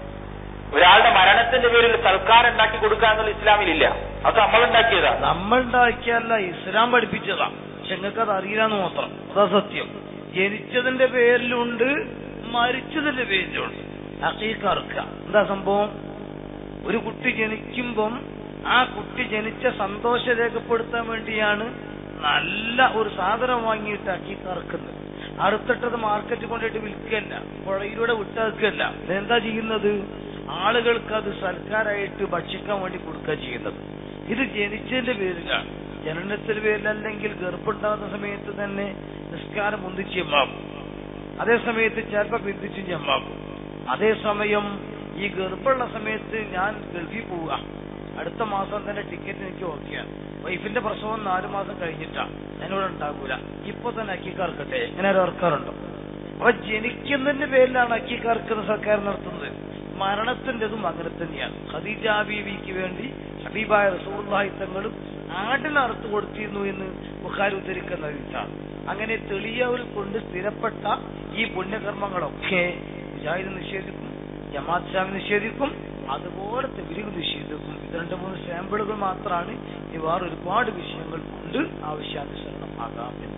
ഒരാളുടെ മരണത്തിന്റെ പേരിൽ സൽക്കാരം ഉണ്ടാക്കി കൊടുക്കുക എന്നുള്ള ഇസ്ലാമിലില്ല അത് നമ്മൾ ഉണ്ടാക്കിയതാണ് നമ്മൾ ഉണ്ടാക്കിയല്ല ഇസ്ലാം പഠിപ്പിച്ചതാ പക്ഷെ നിങ്ങൾക്ക് അത് അറിയില്ലാന്ന് മാത്രം അതാ സത്യം ജനിച്ചതിന്റെ പേരിലുണ്ട് മരിച്ചതിന്റെ പേരിലുണ്ട് ഹക്കീക്ക അറുക്കുക എന്താ സംഭവം ഒരു കുട്ടി ജനിക്കുമ്പം ആ കുട്ടി ജനിച്ച സന്തോഷം രേഖപ്പെടുത്താൻ വേണ്ടിയാണ് നല്ല ഒരു സാധനം വാങ്ങിയിട്ട് ഹക്കീക്ക അറുക്കുന്നത് അറുത്തിട്ടത് മാർക്കറ്റിൽ കൊണ്ടിട്ട് വിൽക്കല്ല പുഴയിലൂടെ വിട്ടാക്കുകയല്ല ഇതെന്താ ചെയ്യുന്നത് ആളുകൾക്ക് അത് സർക്കാരായിട്ട് ഭക്ഷിക്കാൻ വേണ്ടി കൊടുക്കുക ചെയ്യുന്നത് ഇത് ജനിച്ചതിന്റെ പേരിലാണ് ജനനത്തിന്റെ പേരിലല്ലെങ്കിൽ ഗർഭുണ്ടാകുന്ന സമയത്ത് തന്നെ നിസ്കാരം ഒന്നിച്ച് ചെമ്മാക്കും അതേ സമയത്ത് ചിലപ്പോൾ ബന്ധിച്ചും ചെമ്മാക്കും അതേസമയം ഈ ഗർഭമുള്ള സമയത്ത് ഞാൻ ഗൾഫിൽ പോവുക അടുത്ത മാസം തന്നെ ടിക്കറ്റ് എനിക്ക് ഓക്കെയാണ് വൈഫിന്റെ പ്രസവം നാലു മാസം കഴിഞ്ഞിട്ടാ ഞാനിവിടെ ഉണ്ടാകൂല ഇപ്പൊ തന്നെ അക്കിക്കാർക്കട്ടെ ഇങ്ങനെ ഒരു ഓർക്കാറുണ്ടോ അപ്പൊ ജനിക്കുന്നതിന്റെ പേരിലാണ് അക്കിക്കാർക്കുന്ന സർക്കാർ നടത്തുന്നത് മരണത്തിന്റെതും അങ്ങനെ തന്നെയാണ് ഖദീജ ബീവിക്ക് വേണ്ടി ഹബീബായ റസൂർലാഹി തങ്ങളും ആടിന് അറുത്ത് കൊടുത്തിരുന്നു എന്ന് ബുഖാരി ഉദ്ധരിക്കുന്ന ഹദീസാണ് അങ്ങനെ തെളിയവരിൽ കൊണ്ട് സ്ഥിരപ്പെട്ട ഈ പുണ്യകർമ്മങ്ങളൊക്കെ മുജാഹിദ് നിഷേധിക്കും ജമാഅത്ത് ഇസ്ലാമി നിഷേധിക്കും അതുപോലെ തെബിലികൾ വിഷയത്തിലും ഇത് രണ്ട് മൂന്ന് സാമ്പിളുകൾ മാത്രമാണ് ഇനി വേറെ ഒരുപാട് വിഷയങ്ങൾ ഉണ്ട് ആവശ്യാനുസരണം ആകാം എന്ന്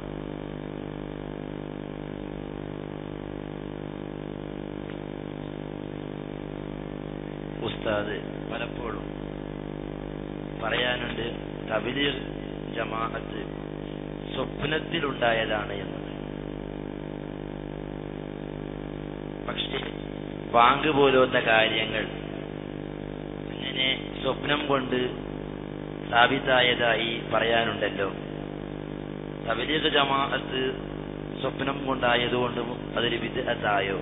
ഉസ്താദ് പലപ്പോഴും പറയാനുണ്ട് തബിലീർ ജമാഅത്ത് സ്വപ്നത്തിലുണ്ടായതാണ് എന്നത് പക്ഷേ ബാങ്ക് പോലത്തെ കാര്യങ്ങൾ അങ്ങനെ സ്വപ്നം കൊണ്ട് സ്ഥാപിതായതായി പറയാനുണ്ടല്ലോ തബലീഗ് ജമാഅത്ത് സ്വപ്നം കൊണ്ടായതുകൊണ്ടും അതൊരു വിദഗ്ധായോ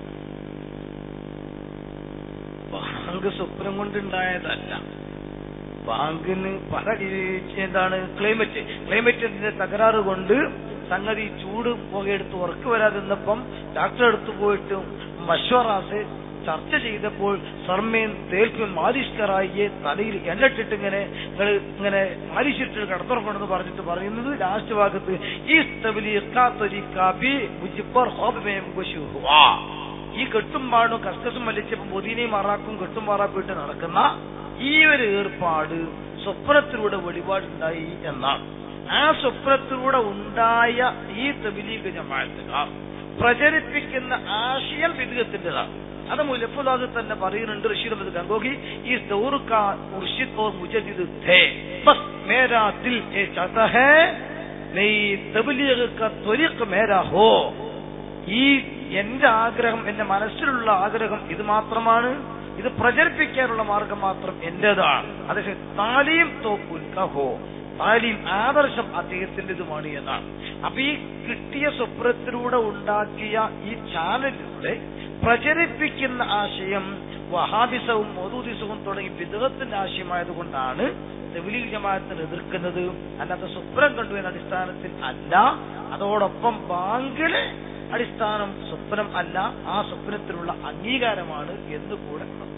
ബാങ്ക് സ്വപ്നം കൊണ്ടുണ്ടായതല്ല ബാങ്കിന് പല ഈ- എന്താണ് ക്ലൈമറ്റ് ക്ലൈമറ്റിന്റെ തകരാറ് കൊണ്ട് സംഗതി ചൂട് പുകയെടുത്ത് ഉറക്ക് വരാതിരുന്നപ്പം ഡോക്ടറെ അടുത്ത് പോയിട്ട് മശ്വറാസ് ചർച്ച ചെയ്തപ്പോൾ സർമേൻ തേൽക്കും മാലിഷ്കറായിയെ തലയിൽ എണ്ണട്ടിട്ട് ഇങ്ങനെ നിങ്ങൾ ഇങ്ങനെ മാലിഷിട്ട് കടത്തുറക്കണമെന്ന് പറഞ്ഞിട്ട് പറയുന്നത് ലാസ്റ്റ് ഭാഗത്ത് ഈ സ്തബലി കാത്തൊരിക്കാബി മുജിബർ ഹോബമേം ഗുശുഹുവാ ഈ കെട്ടും പാടും കസ്കസും വലിച്ചപ്പം പൊതിനെയും മാറാക്കും കെട്ടും മാറാക്കും ഇട്ട് നടക്കുന്ന ഈ ഒരു ഏർപ്പാട് സ്വപ്നത്തിലൂടെ വെളിപാടുണ്ടായി എന്നാണ് ആ സ്വപ്നത്തിലൂടെ ഉണ്ടായ ഈ തബിലീഗ് ജമാഅത്തുകാർ പ്രചരിപ്പിക്കുന്ന ആശയം വിദഗത്തിൻ്റെതാണ് അത് മുലഫുലാദ് തന്നെ പറയുന്നുണ്ട് റഷീദ് അഹമ്മദ് ഗംഗോഹി ഈ ദൗർ കാ മുർഷിദ് और मुजद्दिद थे बस मेरा दिल ये चाहता है नई तबलीग का त्वरिक मेरा हो ഈ എന്റെ ആഗ്രഹം എന്റെ മനസ്സിലുള്ള ആഗ്രഹം ഇത് മാത്രമാണ് ഇത് പ്രചരിപ്പിക്കാനുള്ള മാർഗം മാത്രം എന്റേതാണ് അതേ താലീം തോക്കുൽക്കഹോ താലീം ആദർശം അദ്ദേഹത്തിൻ്റെതുമാണ് എന്നാണ് അപ്പൊ ഈ കിട്ടിയ സ്വപ്നത്തിലൂടെ ഉണ്ടാക്കിയ ഈ ചാനലിലൂടെ പ്രചരിപ്പിക്കുന്ന ആശയം വഹാബിസവും മൊദൂദിസവും തുടങ്ങി വിദഗത്തിന്റെ ആശയമായതുകൊണ്ടാണ് തെബിലീഗ് ജമാഅത്തിനെ എതിർക്കുന്നത് അല്ലാത്ത സ്വപ്നം കണ്ടു എന്ന അടിസ്ഥാനത്തിൽ അല്ല അതോടൊപ്പം ബാങ്കിലെ അടിസ്ഥാനം സ്വപ്നം അല്ല ആ സ്വപ്നത്തിനുള്ള അംഗീകാരമാണ് എന്ന് കൂടെ ഉണർത്തുന്നു.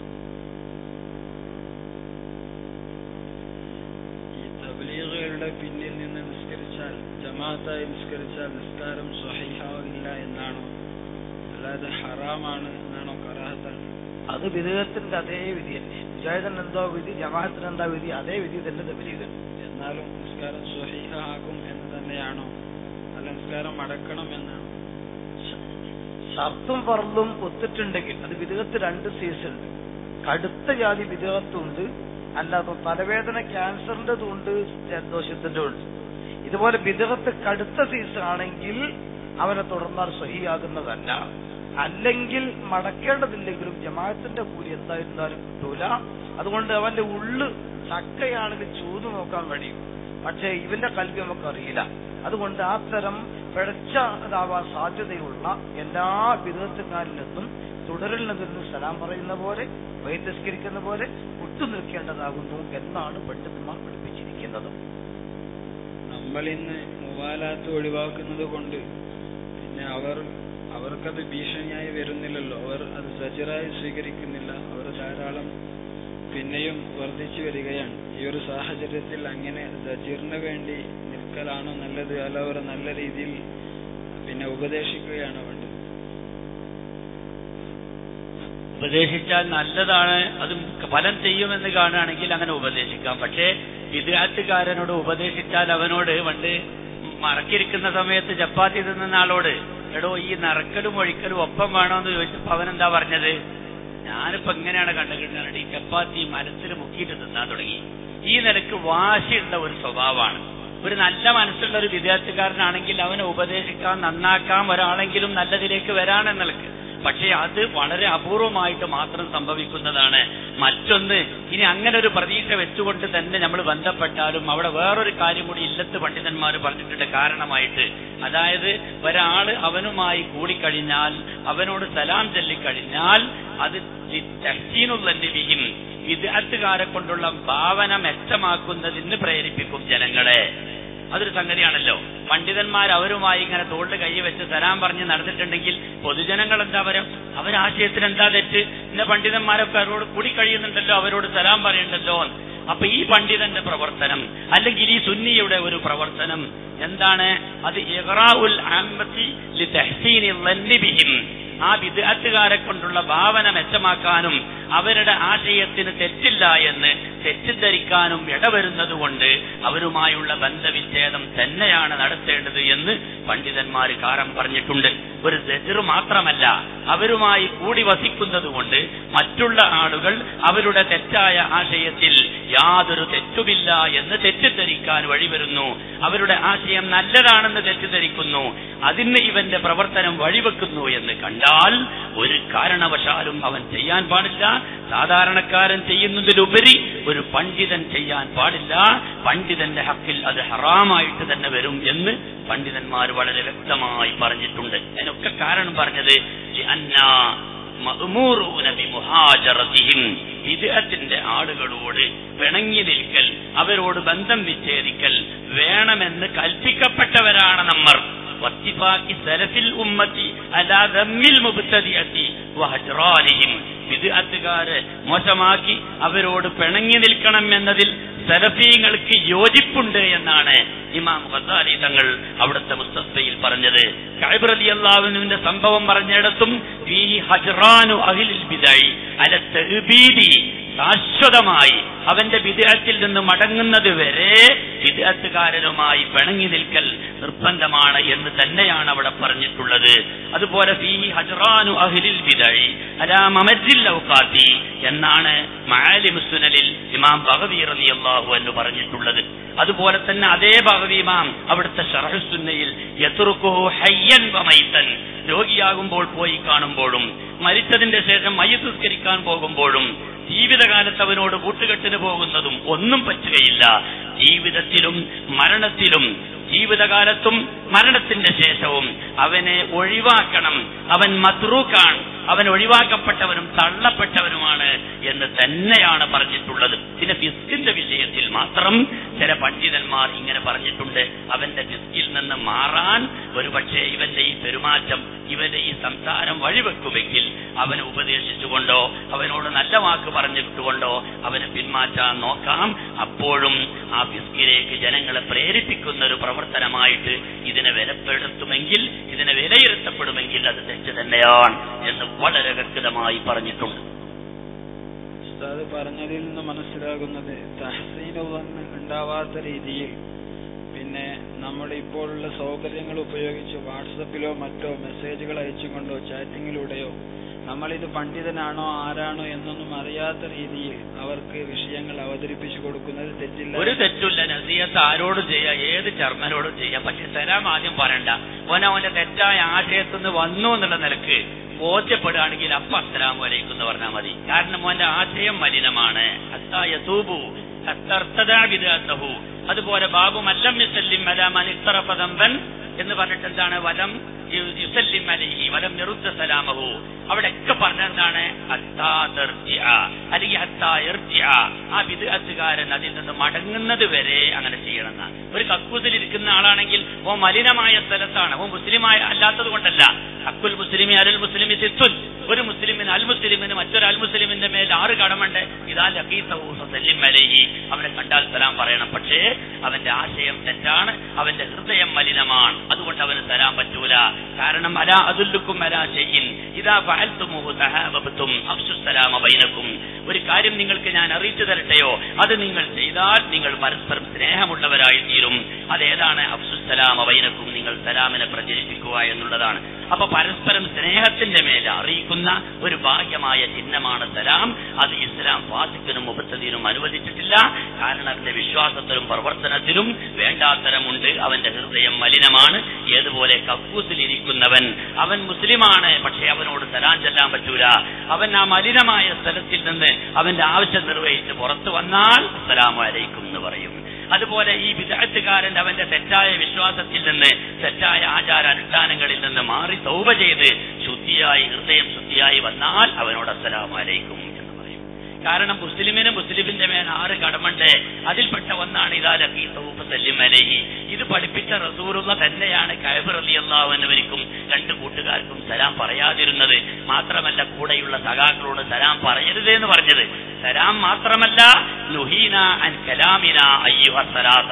ഈ തബ്ലീഗുകളുടെ പിന്നിൽ നിന്ന് നിസ്കരിച്ചാൽ ജമാഅത്തായി നിസ്കരിച്ചാൽ നിസ്കാരം സ്വഹീഹാവില്ല എന്നാണോ അല്ലാതെ ഹറാമാണ് എന്നാണോ കറാഹത്താണ് അത് വിദേഹത്തിന്റെ അതേ വിധിയല്ലേ മുജാഹിദൻ എന്തോ വിധി ജമാഅത്തിന് എന്താ വിധി അതേ വിധി തന്നെ തെബിലീഗ് എന്നാലും നിസ്കാരം സ്വഹീഹ ആകും എന്ന് തന്നെയാണോ അല്ല നിസ്കാരം അടക്കണം എന്നാണോ ഷർത്തും പറലും ഒത്തിട്ടുണ്ടെങ്കിൽ അത് വിദേഹത്ത് രണ്ട് സീസൺ ഉണ്ട് കടുത്ത ജാതി വിദേഹത്തുണ്ട് അല്ലാതെ തലവേദന ക്യാൻസറിന്റെതും ഉണ്ട് ജലദോഷത്തിന്റെ ഉണ്ട് ഇതുപോലെ വിദേഹത്ത് കടുത്ത സീസൺ ആണെങ്കിൽ അവനെ തുടർന്നാൽ സ്വഹിയാകുന്നതല്ല അല്ലെങ്കിൽ മടക്കേണ്ടതില്ലെങ്കിലും ജമാഅത്തിന്റെ കൂലി എന്തായിരുന്നാലും കിട്ടൂല അതുകൊണ്ട് അവന്റെ ഉള്ള് ചക്കയാണെങ്കിൽ ചൂത് നോക്കാൻ കഴിയും പക്ഷേ ഇവന്റെ കൽവി നമുക്ക് അറിയില്ല അതുകൊണ്ട് ആ തരം പിഴച്ച ഇതാവാൻ സാധ്യതയുള്ള എല്ലാ വിധത്തുകാരിൽ നിന്നും തുടരിൽ നിന്ന് സലാം പറയുന്ന പോലെ വൈദ്യസ്കരിക്കുന്ന പോലെ വിട്ടു നിൽക്കേണ്ടതാകുന്നു എന്നാണ് പണ്ഡിതന്മാർ പഠിപ്പിച്ചിരിക്കുന്നത് നമ്മൾ ഇന്ന് മുവാലാത്ത് ഒഴിവാക്കുന്നത് കൊണ്ട് പിന്നെ അവർ അവർക്കത് ഭീഷണിയായി വരുന്നില്ലല്ലോ അവർ അത് സജറായി സ്വീകരിക്കുന്നില്ല അവർ ധാരാളം പിന്നെയും വർദ്ധിച്ചു വരികയാണ് ഈ ഒരു സാഹചര്യത്തിൽ അങ്ങനെ സജീറിന് വേണ്ടി നിൽക്കലാണോ നല്ലത് അല്ല അവർ നല്ല രീതിയിൽ പിന്നെ ഉപദേശിക്കുകയാണോ വേണ്ടത് ഉപദേശിച്ചാൽ നല്ലതാണ് അത് ഫലം ചെയ്യുമെന്ന് കാണുകയാണെങ്കിൽ അങ്ങനെ ഉപദേശിക്കാം പക്ഷേ വിദ്യാർത്ഥിക്കാരനോട് ഉപദേശിച്ചാൽ അവനോട് പണ്ട് മറക്കിരിക്കുന്ന സമയത്ത് ചപ്പാത്തി തിന്നുന്ന ആളോട് എടോ ഈ നറക്കലും ഒഴിക്കലും ഒപ്പം വേണോന്ന് ചോദിച്ചപ്പോ അവൻ എന്താ പറഞ്ഞത് ഞാനിപ്പോ എങ്ങനെയാണ് കണ്ടുകിട്ടുന്നത് ഈ ചപ്പാത്തി മനസ്സിൽ മുക്കിയിട്ട് തിന്നാൻ തുടങ്ങി ഈ നിലക്ക് വാശിയുള്ള ഒരു സ്വഭാവമാണ് ഒരു നല്ല മനസ്സുള്ള ഒരു വിദ്യാർത്ഥിക്കാരനാണെങ്കിൽ അവനെ ഉപദേശിക്കാൻ നന്നാക്കാം ഒരാളെങ്കിലും നല്ലതിലേക്ക് വരാനെന്ന നിലക്ക് പക്ഷേ അത് വളരെ അപൂർവമായിട്ട് മാത്രം സംഭവിക്കുന്നതാണ് മറ്റൊന്ന് ഇനി അങ്ങനെ ഒരു പ്രതീക്ഷ വെച്ചുകൊണ്ട് തന്നെ നമ്മൾ ബന്ധപ്പെട്ടാലും അവിടെ വേറൊരു കാര്യം കൂടി ഇല്ലത്ത് പണ്ഡിതന്മാർ പറഞ്ഞിട്ടുണ്ട് കാരണമായിട്ട് അതായത് ഒരാള് അവനുമായി കൂടിക്കഴിഞ്ഞാൽ അവനോട് സലാം ചൊല്ലിക്കഴിഞ്ഞാൽ അത് തഹ്സീനുള്ളന്നിവിഹിം വിദ്യാർത്ഥികാരെ കൊണ്ടുള്ള ഭാവന മെച്ചമാക്കുന്നതിന് പ്രേരിപ്പിക്കും ജനങ്ങളെ അതൊരു സംഗതിയാണല്ലോ പണ്ഡിതന്മാർ അവരുമായി ഇങ്ങനെ തോളിൽ കൈ വെച്ച് സലാം പറഞ്ഞ് നടന്നിട്ടുണ്ടെങ്കിൽ പൊതുജനങ്ങൾ എന്താ പറയാം അവരാശയത്തിന് എന്താ തെറ്റ് ഇന്ന പണ്ഡിതന്മാരൊക്കെ അവരോട് കൂടി കഴിയുന്നുണ്ടല്ലോ അവരോട് സലാം പറയണ്ടല്ലോ അപ്പൊ ഈ പണ്ഡിതന്റെ പ്രവർത്തനം അല്ലെങ്കിൽ ഈ സുന്നിയുടെ ഒരു പ്രവർത്തനം എന്താണ് അത് ഇഗ്റാഉൽ ആമ്മത്തി ലി തഹ്സീനി ളന്നി ബിഹിം ആ വിദഗ്ധക്കാരെ കൊണ്ടുള്ള ഭാവന മെച്ചമാക്കാനും അവരുടെ ആശയത്തിന് തെറ്റില്ല എന്ന് തെറ്റിദ്ധരിക്കാനും ഇടവരുന്നത് കൊണ്ട് അവരുമായുള്ള ബന്ധവിച്ഛേദം തന്നെയാണ് നടത്തേണ്ടത് എന്ന് പണ്ഡിതന്മാർ കാരം പറഞ്ഞിട്ടുണ്ട് ഒരു സെജർ മാത്രമല്ല അവരുമായി കൂടി വസിക്കുന്നത് കൊണ്ട് മറ്റുള്ള ആളുകൾ അവരുടെ തെറ്റായ ആശയത്തിൽ യാതൊരു തെറ്റുമില്ല എന്ന് തെറ്റിദ്ധരിക്കാൻ വഴിവരുന്നു അവരുടെ ആശയം നല്ലതാണെന്ന് തെറ്റിദ്ധരിക്കുന്നു അതിന് ഇവന്റെ പ്രവർത്തനം വഴിവെക്കുന്നു എന്ന് കണ്ടാൽ ഒരു കാരണവശാലും അവൻ ചെയ്യാൻ പാടില്ല സാധാരണക്കാരൻ ചെയ്യുന്നതിലുപരി ഒരു പണ്ഡിതൻ ചെയ്യാൻ പാടില്ല പണ്ഡിതന്റെ ഹക്കിൽ അത് ഹറാമായിട്ട് തന്നെ വരും എന്ന് പണ്ഡിതന്മാർ വളരെ വ്യക്തമായി പറഞ്ഞിട്ടുണ്ട് അതിനൊക്കെ കാരണം പറഞ്ഞത് ലിഅന്നാ മഅ്മൂറൂന ബിമുഹാജറതിഹിം വിദേഹത്തിന്റെ ആളുകളോട് പിണങ്ങി നിൽക്കൽ അവരോട് ബന്ധം വിച്ഛേദിക്കൽ വേണമെന്ന് കൽപ്പിക്കപ്പെട്ടവരാണ് നമ്മർ വത്തിഫാക്കി സലഫിൽ ഉമ്മത്തി അലാ ദമ്മിൽ മുബ്തദിഅത്തി വഹജ്റാനിഹിം വിദ്അത്തുകാരെ മോശമാക്കി അവരോട് പിണങ്ങി നിൽക്കണം എന്നതിൽ സലഫീങ്ങൾക്ക് യോജിപ്പുണ്ട് എന്നാണ് ഇമാം ഖസാലി തങ്ങൾ അവിടുത്തെ മുസ്തഫയിൽ പറഞ്ഞത് കൈബർ അലി അള്ളാഹുവിന്റെ സംഭവം പറഞ്ഞിടത്തും ഈ ഹജ്റാനു അഹിലിൽ ബിദായി അല തഹ്ബീദി ശാശ്വതമായി അവന്റെ വിദേഹത്തിൽ നിന്ന് മടങ്ങുന്നത് വരെ വിദേഹത്തുകാരനുമായി പിണങ്ങി നിൽക്കൽ നിർബന്ധമാണ് എന്ന് തന്നെയാണ് അവിടെ പറഞ്ഞിട്ടുള്ളത് അതുപോലെ ഫീ ഹജ്റാനു അഹ്ലിൽ ബിദഅി അലാ മമജിൽ ഔഖാത്തി എന്നാണ് മആലിമുസ്സുനലിൽ ഇമാം ബഗവി റളിയല്ലാഹു അൻഹു പറഞ്ഞിട്ടുള്ളത് അതുപോലെ തന്നെ അതേ ബഗവി ഇമാം അവിടുത്തെ ഷറഹുസുന്നയിൽ യത്റുക്കുഹു ഹയ്യൻ വമൈതൻ രോഗിയാകുമ്പോൾ പോയി കാണുമ്പോഴും മരിച്ചതിന്റെ ശേഷം മയ്യസ്കരിക്കാൻ പോകുമ്പോഴും ജീവിതകാലത്ത് അവനോട് കൂട്ടുകെട്ടിന് പോകുന്നതും ഒന്നും പറ്റുകയില്ല ജീവിതത്തിലും മരണത്തിലും ജീവിതകാലത്തും മരണത്തിന്റെ ശേഷവും അവനെ ഒഴിവാക്കണം അവൻ മദ്രൂക്കാണ് അവൻ ഒഴിവാക്കപ്പെട്ടവനും തള്ളപ്പെട്ടവനുമാണ് എന്ന് തന്നെയാണ് പറഞ്ഞിട്ടുള്ളത് പിന്നെ ഫിസ്കിന്റെ വിഷയത്തിൽ മാത്രം ചില പണ്ഡിതന്മാർ ഇങ്ങനെ പറഞ്ഞിട്ടുണ്ട് അവന്റെ ഫിസ്കിൽ നിന്ന് മാറാൻ ഒരുപക്ഷെ ഇവന്റെ ഈ പെരുമാറ്റം ഇവന്റെ ഈ സംസാരം വഴിവെക്കുമെങ്കിൽ അവനെ ഉപദേശിച്ചുകൊണ്ടോ അവനോട് നല്ല വാക്ക് പറഞ്ഞിട്ടുകൊണ്ടോ അവനെ പിന്മാറ്റാൻ നോക്കാം അപ്പോഴും ആ ഫിസ്കിലേക്ക് ജനങ്ങളെ പ്രേരിപ്പിക്കുന്ന ഒരു പ്രവർത്തനമായിട്ട് ഇതിനെ വിലപ്പെടുത്തുമെങ്കിൽ ഇതിനെ വിലയിരുത്തപ്പെടുമെങ്കിൽ അത് തെറ്റ് തന്നെയാണ് എന്ന് വളരെ വ്യക്തമായി പറഞ്ഞിട്ടുണ്ട് ഉസ്താദ് പറഞ്ഞതിൽ നിന്ന് മനസ്സിലാകുന്നത് തഹസീനുവന്ന് ഉണ്ടാവാത്ത രീതിയിൽ പിന്നെ നമ്മുടെ ഇപ്പോഴുള്ള സൗകര്യങ്ങൾ ഉപയോഗിച്ച് വാട്സപ്പിലോ മറ്റോ മെസ്സേജുകൾ അയച്ചുകൊണ്ടോ ചാറ്റിങ്ങിലൂടെയോ നമ്മളിത് പണ്ഡിതനാണോ ആരാണോ എന്നൊന്നും അറിയാത്ത രീതിയിൽ അവർക്ക് വിഷയങ്ങൾ അവതരിപ്പിച്ചു കൊടുക്കുന്നത് തെറ്റില്ല ഒരു തെറ്റില്ല നസീയത്ത് ആരോടും ചെയ്യാം ഏത് ചർമ്മനോടും ചെയ്യാം പക്ഷെ സലാം ആദ്യം പറയണ്ട ഓൻ അവന്റെ തെറ്റായ ആശയത്തിൽ നിന്ന് വന്നു എന്നുള്ള നിലക്ക് ബോധ്യപ്പെടുകയാണെങ്കിൽ അപ്പ അസ്സലാമു അലൈക്കും എന്ന് പറഞ്ഞാൽ മതി കാരണം അവന്റെ ആശയം മലിനമാണ് ഹത്താ യതൂബു ഹത്തർത്തദാ ബിദഅത്തഹു അതുപോലെ ബാബു മല്ലം യുസല്ലിം അലാ മൻ ഇഖ്തറഫ ദംബൻ എന്ന് പറഞ്ഞിട്ട് എന്താണ് വലം യു- യുസല്ലിം അലൈഹി വലം യറുദ്ദ സലാമഹു അവിടെയൊക്കെ പറഞ്ഞെന്താണ് ഹത്താ തർജിഅ അല്ലെങ്കിൽ ഹത്താ യർജിഅ ആ ബിദ്അത്തുകാരൻ അതിൽ നിന്ന് മടങ്ങുന്നത് വരെ അങ്ങനെ ചെയ്യണമെന്നാണ് ഒരു കക്കൂസിൽ ഇരിക്കുന്ന ആളാണെങ്കിൽ ഓ മലിനമായ സ്ഥലത്താണ് ഓ മുസ്ലിമായ അല്ലാത്തത് കൊണ്ടല്ല അക്കുൽ മുസ്ലിമി അലുൽ മുസ്ലിമി സിത്തുൻ ഒരു മുസ്ലിമിന് അൽ മുസ്ലിമിന് മറ്റൊരു അൽ മുസ്ലിമിന്റെ മേൽ ആറ് കടമുണ്ട് ഇതാ ലഖീത്തഹു ഫസല്ലിം അലൈഹി അവനെ കണ്ടാൽ സലാം പറയണം പക്ഷേ അവന്റെ ആശയം തെറ്റാണ് അവന്റെ ഹൃദയം മലിനമാണ് അതുകൊണ്ട് അവന് തരാൻ പറ്റൂല കാരണം അലാ അതുല്ലുക്കും അലാ ഷൈഇൻ ഇദാ ഫഅൽതുമുഹു തഹാബബതും അഫ്സുസ്സലാമ ബൈനക്കും ഒരു കാര്യം നിങ്ങൾക്ക് ഞാൻ അറിയിച്ചു തരട്ടെയോ അത് നിങ്ങൾ ചെയ്താൽ നിങ്ങൾ പരസ്പരം സ്നേഹമുള്ളവരായി തീരും അതേതാണ് അഫ്സുസ്സലാമ ബൈനക്കും നിങ്ങൾ സലാമിനെ പ്രചരിപ്പിക്കുക എന്നുള്ളതാണ് അപ്പൊ പരസ്പരം സ്നേഹത്തിന്റെ മേൽ അറിയിക്കുന്ന ഒരു ഭാഗ്യമായ ചിഹ്നമാണ് സലാം അത് ഇസ്ലാം ഫാസിക്കിനും മുപ്പത്തതിനും അനുവദിച്ചിട്ടില്ല കാരണം അവന്റെ വിശ്വാസത്തിലും പ്രവർത്തനത്തിലും വേണ്ടാത്തരമുണ്ട് അവന്റെ ഹൃദയം മലിനമാണ് ഏതുപോലെ കക്കൂസിലിരിക്കുന്നവൻ അവൻ മുസ്ലിമാണ് പക്ഷെ അവനോട് സലാം ചെല്ലാൻ പറ്റൂല അവൻ ആ മലിനമായ സ്ഥലത്തിൽ നിന്ന് അവന്റെ ആവശ്യം നിർവഹിച്ച് പുറത്തു വന്നാൽ അസ്സലാമു അലൈക്കും എന്ന് പറയും അതുപോലെ ഈ വിദഗ്ധകാരൻ അവന്റെ തെറ്റായ വിശ്വാസത്തിൽ നിന്ന് തെറ്റായ ആചാര അനുഷ്ഠാനങ്ങളിൽ നിന്ന് മാറി തൗബ ചെയ്ത് ശുദ്ധിയായി ഹൃദയം ശുദ്ധിയായി വന്നാൽ അവനോട് അസ്സലാമു അലൈക്കും എന്ന് പറയും കാരണം മുസ്ലിമിന് മുസ്ലിമിന്റെ മേൽ ആറ് കടമുണ്ട് അതിൽപ്പെട്ട ഒന്നാണ് ഇതാ ലഖീ തൗഫ് സല്ലിം അലൈഹി ഇത് പഠിപ്പിച്ച റസൂലുള്ള തന്നെയാണ് കൈബർ അലി അള്ളാഹുവിനവർക്കും രണ്ട് കൂട്ടുകാർക്കും സലാം പറയാതിരുന്നത് മാത്രമല്ല കൂടെയുള്ള സഖാക്കളോട് സലാം പറയരുത് എന്ന് പറഞ്ഞത് സലാം മാത്രമല്ല നുഹീന അൻ കലാമിന അയ്യുഹ സലാത്ത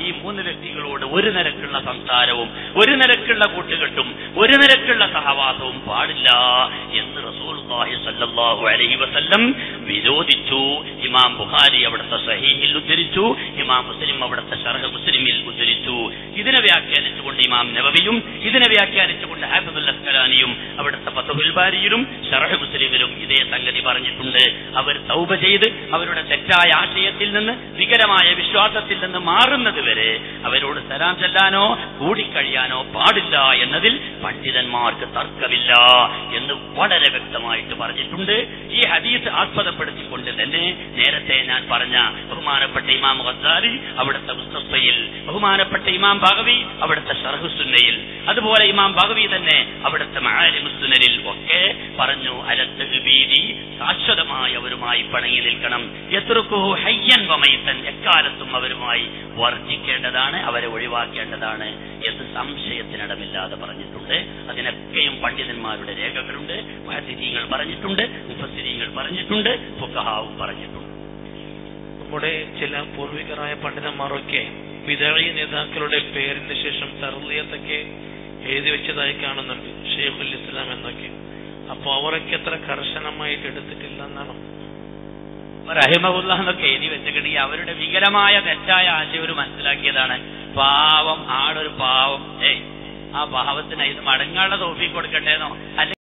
ഈ മൂന്ന് വ്യക്തികളോട് ഒരു നിരക്കുള്ള സംസാരവും ഒരു നിരക്കുള്ള കൂട്ടുകെട്ടും ഒരു നിരക്കുള്ള സഹവാസവും പാടില്ല എന്ന് റസൂലുള്ളാഹി സല്ലല്ലാഹു അലൈഹി വസല്ലം വിരോധിച്ചു ഇമാം ബുഖാരി അവിടുത്തെ സഹീഹിൽ ഉദ്ധരിച്ചു ഇമാം മുസ്ലിം അവിടുത്തെ ഷർഹ് മുസ്ലിമിൽ ഉദ്ധരിച്ചു ഇതിനെ വ്യാഖ്യാനിച്ചുകൊണ്ട് ഇമാം നബവിയും ഇതിനെ വ്യാഖ്യാനിച്ചുകൊണ്ട് ഹാഫിദുൽ അസ്കലാനിയും അവിടുത്തെ ഫതഹുൽ ബാരിയിലും ഷർഹ് മുസ്ലിമിലും ഇതേ സംഗതി പറഞ്ഞിട്ടുണ്ട് അവർ തൗബ ചെയ്ത് അവരുടെ തെറ്റായ ആശയത്തിൽ നിന്ന് വികരമായ വിശ്വാസത്തിൽ നിന്ന് മാറുന്നത് വരെ അവരോട് സലാം ചെല്ലാനോ കൂടിക്കഴിയാനോ പാടില്ല എന്നതിൽ പണ്ഡിതന്മാർക്ക് തർക്കമില്ല എന്ന് വളരെ വ്യക്തമായിട്ട് പറഞ്ഞിട്ടുണ്ട് ഈ ഹദീസ് ആസ്പദപ്പെടുത്തിക്കൊണ്ട് തന്നെ നേരത്തെ ഞാൻ പറഞ്ഞ ബഹുമാനപ്പെട്ട ഇമാം ഖസാലി അവിടുത്തെ മുസ്തഫയിൽ ബഹുമാനപ്പെട്ട ഇമാം ഭഗവി അവിടുത്തെ ഷർഹുസുന്നയിൽ അതുപോലെ ഇമാം ഭഗവി തന്നെ അവിടുത്തെ മഹാലിമുസുനലിൽ ഒക്കെ പറഞ്ഞു അലത്ത് ബീവി ശാശ്വതമായി അവരുമായി പണങ്ങി നിൽക്കണം എത്രക്കുഹു ഹയ്യൻ വമൈത്തൻ എക്കാലത്തും അവരുമായി വർജിക്കേണ്ടതാണ് അവരെ ഒഴിവാക്കേണ്ടതാണ് എന്ന് സംശയത്തിനിടമില്ലാതെ പറഞ്ഞിട്ടുണ്ട് അതിനൊക്കെയും പണ്ഡിതന്മാരുടെ രേഖകളുണ്ട് മഹസിരികൾ പറഞ്ഞിട്ടുണ്ട് മുഫസിരികൾ പറഞ്ഞിട്ടുണ്ട് ഫുക്കഹാവും പറഞ്ഞിട്ടുണ്ട് നമ്മുടെ ചില പൂർവികരായ പണ്ഡിതന്മാരൊക്കെ വിദഴി നേതാക്കളുടെ പേരിന് ശേഷം തർലിയത്തൊക്കെ എഴുതി വെച്ചതായി കാണുന്നുണ്ട് ഷെയ്ഖുൽ ഇസ്ലാം എന്നൊക്കെ അപ്പൊ അവരൊക്കെ അത്ര കർശനമായിട്ട് എടുത്തിട്ടില്ല എന്നാണ് റഹിമഹുല്ല എന്നൊക്കെ എഴുതി വെച്ചിട്ടുണ്ടെങ്കിൽ അവരുടെ വികലമായ തെറ്റായ ആശയം ഒരു മനസ്സിലാക്കിയതാണ് പാവം ആളൊരു പാവം ഏയ് ആ പാവത്തിന് ഇത് മടങ്ങാനുള്ള തോഫി കൊടുക്കണ്ടേന്നോ അല്ലെങ്കിൽ